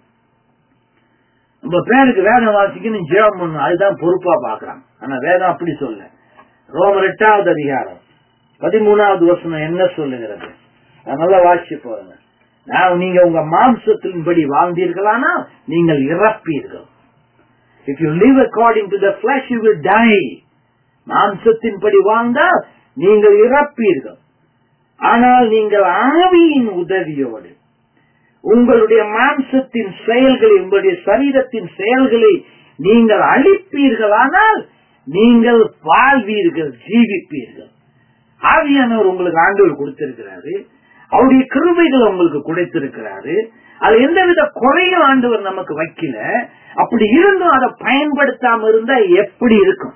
நம்ம பேருக்கு வேதம் வாசிக்கணும் ஜெபம் பண்ணணும் அதுதான் பொறுப்பா பாக்குறாங்க ஆனா வேதம் அப்படி சொல்ல ரோமர் எட்டாவது அதிகாரம் பதிமூணாவது வருஷம் என்ன சொல்லுகிறது அதனால வாசிச்சு போறேங்க நான் நீங்க உங்க மாம்சத்தின்படி வாழ்ந்தீர்களானா நீங்கள் இறப்பீர்கள் if you live according to the flesh you will die மாம்சத்தின்படி வாழ்ந்தால் நீங்கள் இறப்பீர்கள் ஆனால் நீங்கள் ஆவியின் உதவியோடு உங்களுடைய மாம்சத்தின் செயல்களை உங்களுடைய சரீரத்தின் செயல்களை நீங்கள் அழிப்பீர்களானால் நீங்கள் வாழ்வீர்கள் ஜீவிப்பீர்கள் ஆவியானவர் உங்களுக்கு ஆண்டவர் கொடுத்திருக்கிறாரு அவருடைய கிருபைகள் உங்களுக்கு கொடுத்திருக்கிறாரு அது எந்தவித குறையும் ஆண்டவர் நமக்கு வைக்கல அப்படி இருந்தும் அதை பயன்படுத்தாம இருந்தா எப்படி இருக்கும்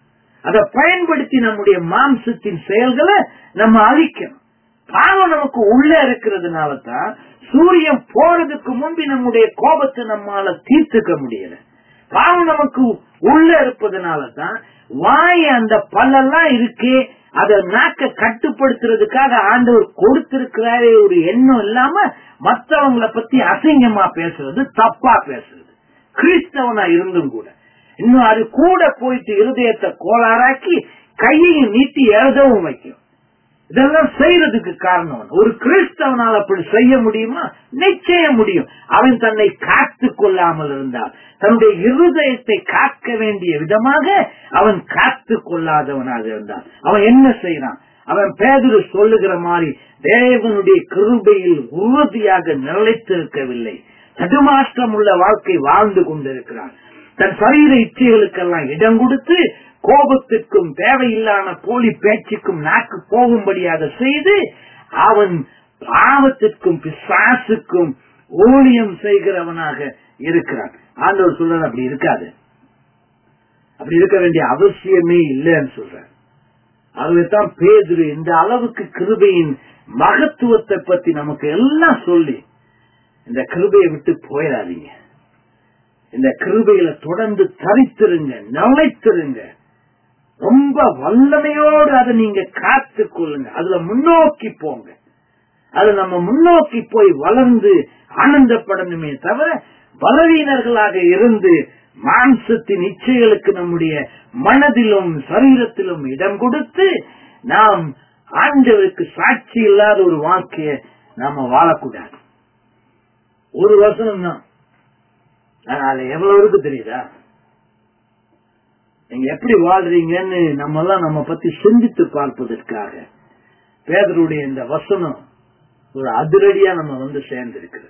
அதை பயன்படுத்தி நம்முடைய மாம்சத்தின் செயல்களை நம்ம அழிக்கணும் பாவம் நமக்கு உள்ள இருக்கிறதுனால தான் சூரியன் போறதுக்கு முன்பு நம்முடைய கோபத்தை நம்மால தீர்த்துக்க முடியல பாவம் நமக்கு உள்ள இருப்பதனால தான் வாய் அந்த பல்லெல்லாம் இருக்கே அதை நாக்க கட்டுப்படுத்துறதுக்காக ஆண்டவர் கொடுத்திருக்கிறாரே ஒரு எண்ணம் இல்லாம மற்றவங்களை பத்தி அசிங்கமா பேசுறது தப்பா பேசுறது கிறிஸ்தவனா இருந்தும் கூட இன்னும் அது கூட போயிட்டு இருதயத்தை கோளாறாக்கி கையையும் நீட்டி எழுதவும் வைக்கும் இதெல்லாம் செய்யறதுக்கு காரணம் ஒரு கிறிஸ்தவனால் அப்படி செய்ய முடியுமா நிச்சயம் முடியும் அவன் தன்னை காத்து கொள்ளாமல் இருந்தால் தன்னுடைய இருதயத்தை காக்க வேண்டிய விதமாக அவன் காத்து கொள்ளாதவனாக இருந்தான் அவன் என்ன செய்யறான் அவன் பேதரு சொல்லுகிற மாதிரி தேவனுடைய கிருபையில் உறுதியாக நிலைத்திருக்கவில்லை தடுமாற்றம் உள்ள வாழ்க்கை வாழ்ந்து கொண்டிருக்கிறான் தன் சரீர இச்சைகளுக்கெல்லாம் இடம் கொடுத்து கோபத்திற்கும் தேவையில்லாத போலி பேச்சுக்கும் நாக்கு போகும்படியாக செய்து அவன் பாவத்திற்கும் பிசாசுக்கும் ஊழியம் செய்கிறவனாக இருக்கிறான் ஆண்டவர் சொல்ற அப்படி இருக்காது அப்படி இருக்க வேண்டிய அவசியமே இல்லைன்னு சொல்ற அதுதான் பேதுரு இந்த அளவுக்கு கிருபையின் மகத்துவத்தை பத்தி நமக்கு எல்லாம் சொல்லி இந்த கிருபையை விட்டு போயிடாதீங்க இந்த கிருபையில தொடர்ந்து தரித்திருங்க நிலைத்திருங்க ரொம்ப வல்லமையோடு அதை நீங்க காத்து கொள்ளுங்க அதுல முன்னோக்கி போங்க அது நம்ம முன்னோக்கி போய் வளர்ந்து ஆனந்தப்படணுமே தவிர பலவீனர்களாக இருந்து மாம்சத்தின் இச்சைகளுக்கு நம்முடைய மனதிலும் சரீரத்திலும் இடம் கொடுத்து நாம் ஆண்டவருக்கு சாட்சி இல்லாத ஒரு வாழ்க்கைய நாம வாழக்கூடாது ஒரு வசனம் தான் அதனால எவ்வளவு இருக்கு தெரியுதா நீங்க எப்படி வாழ்றீங்கன்னு நம்ம எல்லாம் நம்ம பத்தி சிந்தித்து பார்ப்பதற்காக பேதருடைய இந்த வசனம் ஒரு அதிரடியா நம்ம வந்து சேர்ந்திருக்கு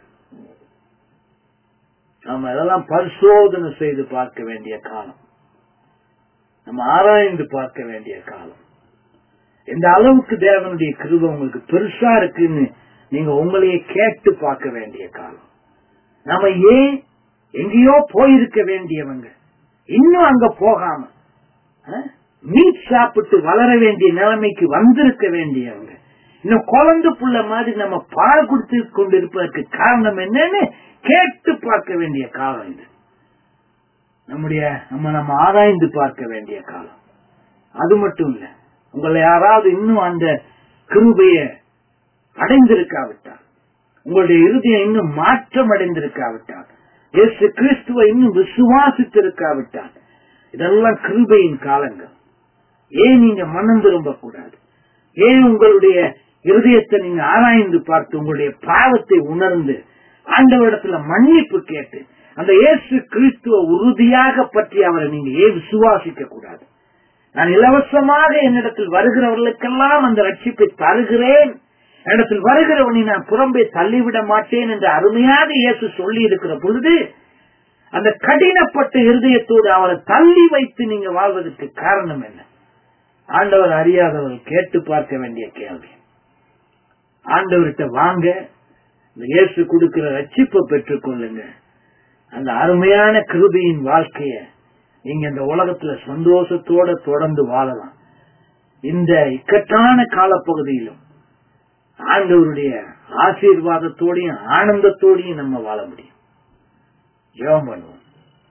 நம்ம இதெல்லாம் பரிசோதனை செய்து பார்க்க வேண்டிய காலம் நம்ம ஆராய்ந்து பார்க்க வேண்டிய காலம் எந்த அளவுக்கு தேவனுடைய கிருபை உங்களுக்கு பெருசா இருக்குன்னு நீங்க உங்களையே கேட்டு பார்க்க வேண்டிய காலம் நாம ஏன் எங்கேயோ போயிருக்க வேண்டியவங்க இன்னும் அங்க போகாம மீட் சாப்பிட்டு வளர வேண்டிய நிலைமைக்கு வந்திருக்க வேண்டியவங்க இன்னும் குழந்தை புள்ள மாதிரி நம்ம பால் கொடுத்து கொண்டிருப்பதற்கு காரணம் என்னன்னு கேட்டு பார்க்க வேண்டிய காலம் இது நம்முடைய நம்ம நம்ம ஆராய்ந்து பார்க்க வேண்டிய காலம் அது மட்டும் இல்ல உங்களை யாராவது இன்னும் அந்த கிருபைய அடைந்திருக்காவிட்டால் உங்களுடைய இருதயம் இன்னும் மாற்றம் அடைந்திருக்காவிட்டால் இயேசு கிறிஸ்துவை இன்னும் விசுவாசித்திருக்காவிட்டால் இதெல்லாம் கிருபையின் காலங்கள் ஏன் நீங்க மனம் திரும்ப கூடாது ஏன் உங்களுடைய இருதயத்தை நீங்க ஆராய்ந்து பார்த்து உங்களுடைய பாவத்தை உணர்ந்து ஆண்டவரிடத்துல மன்னிப்பு கேட்டு அந்த இயேசு கிறிஸ்துவ உறுதியாக பற்றி அவரை நீங்க ஏன் விசுவாசிக்க கூடாது நான் இலவசமாக என்னிடத்தில் வருகிறவர்களுக்கெல்லாம் அந்த ரட்சிப்பை தருகிறேன் இடத்தில் வருகிறவனை நான் புறம்பே தள்ளிவிட மாட்டேன் என்று அருமையாக இயேசு சொல்லி இருக்கிற பொழுது அந்த கடினப்பட்ட இருதயத்தோடு அவரை தள்ளி வைத்து நீங்க வாழ்வதற்கு காரணம் என்ன ஆண்டவர் அறியாதவர்கள் கேட்டு பார்க்க வேண்டிய கேள்வி ஆண்டவர்கிட்ட வாங்க இந்த இயேசு கொடுக்கிற ரட்சிப்பை பெற்றுக் கொள்ளுங்க அந்த அருமையான கிருபியின் வாழ்க்கைய நீங்க இந்த உலகத்துல சந்தோஷத்தோட தொடர்ந்து வாழலாம் இந்த இக்கட்டான காலப்பகுதியிலும் ஆண்டவருடைய ஆசீர்வாதத்தோடையும் ஆனந்தத்தோடையும் நம்ம வாழ முடியும் ஜெபம் பண்ணுவோம்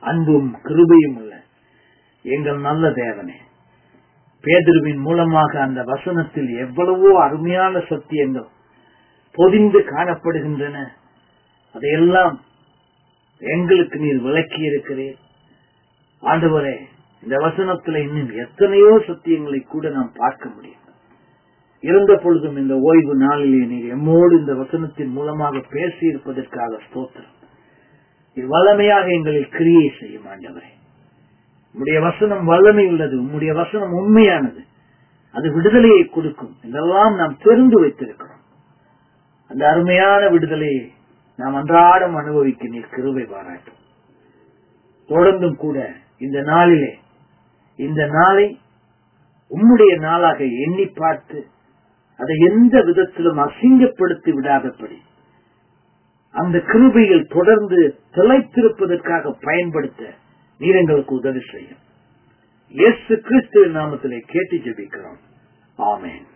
அன்பும் கிருபையும் உள்ள எங்கள் நல்ல தேவனே பேதுருவின் மூலமாக அந்த வசனத்தில் எவ்வளவோ அருமையான சத்தியங்கள் பொதிந்து காணப்படுகின்றன அதையெல்லாம் எங்களுக்கு நீர் விளக்கி இருக்கிறீர் ஆண்டவரே இந்த வசனத்துல இன்னும் எத்தனையோ சத்தியங்களை கூட நாம் பார்க்க முடியும் இருந்த பொழுதும் இந்த ஓய்வு நாளிலே நீர் எம்மோடு இந்த வசனத்தின் மூலமாக பேசி இருப்பதற்காக ஸ்தோத்திரம் இது வல்லமையாக எங்களில் கிரியை செய்யும் ஆண்டவரே உம்முடைய வசனம் வல்லமை உள்ளது உம்முடைய வசனம் உண்மையானது அது விடுதலையை கொடுக்கும் இதெல்லாம் நாம் தெரிந்து வைத்திருக்கிறோம் அந்த அருமையான விடுதலையை நாம் அன்றாடம் அனுபவிக்க நீர் கிருபை பாராட்டும் தொடர்ந்தும் கூட இந்த நாளிலே இந்த நாளை உம்முடைய நாளாக எண்ணி பார்த்து அதை எந்த விதத்திலும் அசிங்கப்படுத்தி விடாதபடி அந்த கிருபையில் தொடர்ந்து திளைத்திருப்பதற்காக பயன்படுத்த நீர் எங்களுக்கு உதவி செய்யும் இயேசு கிறிஸ்துவின் நாமத்திலே கேட்டு ஜெபிக்கிறோம் ஆமென்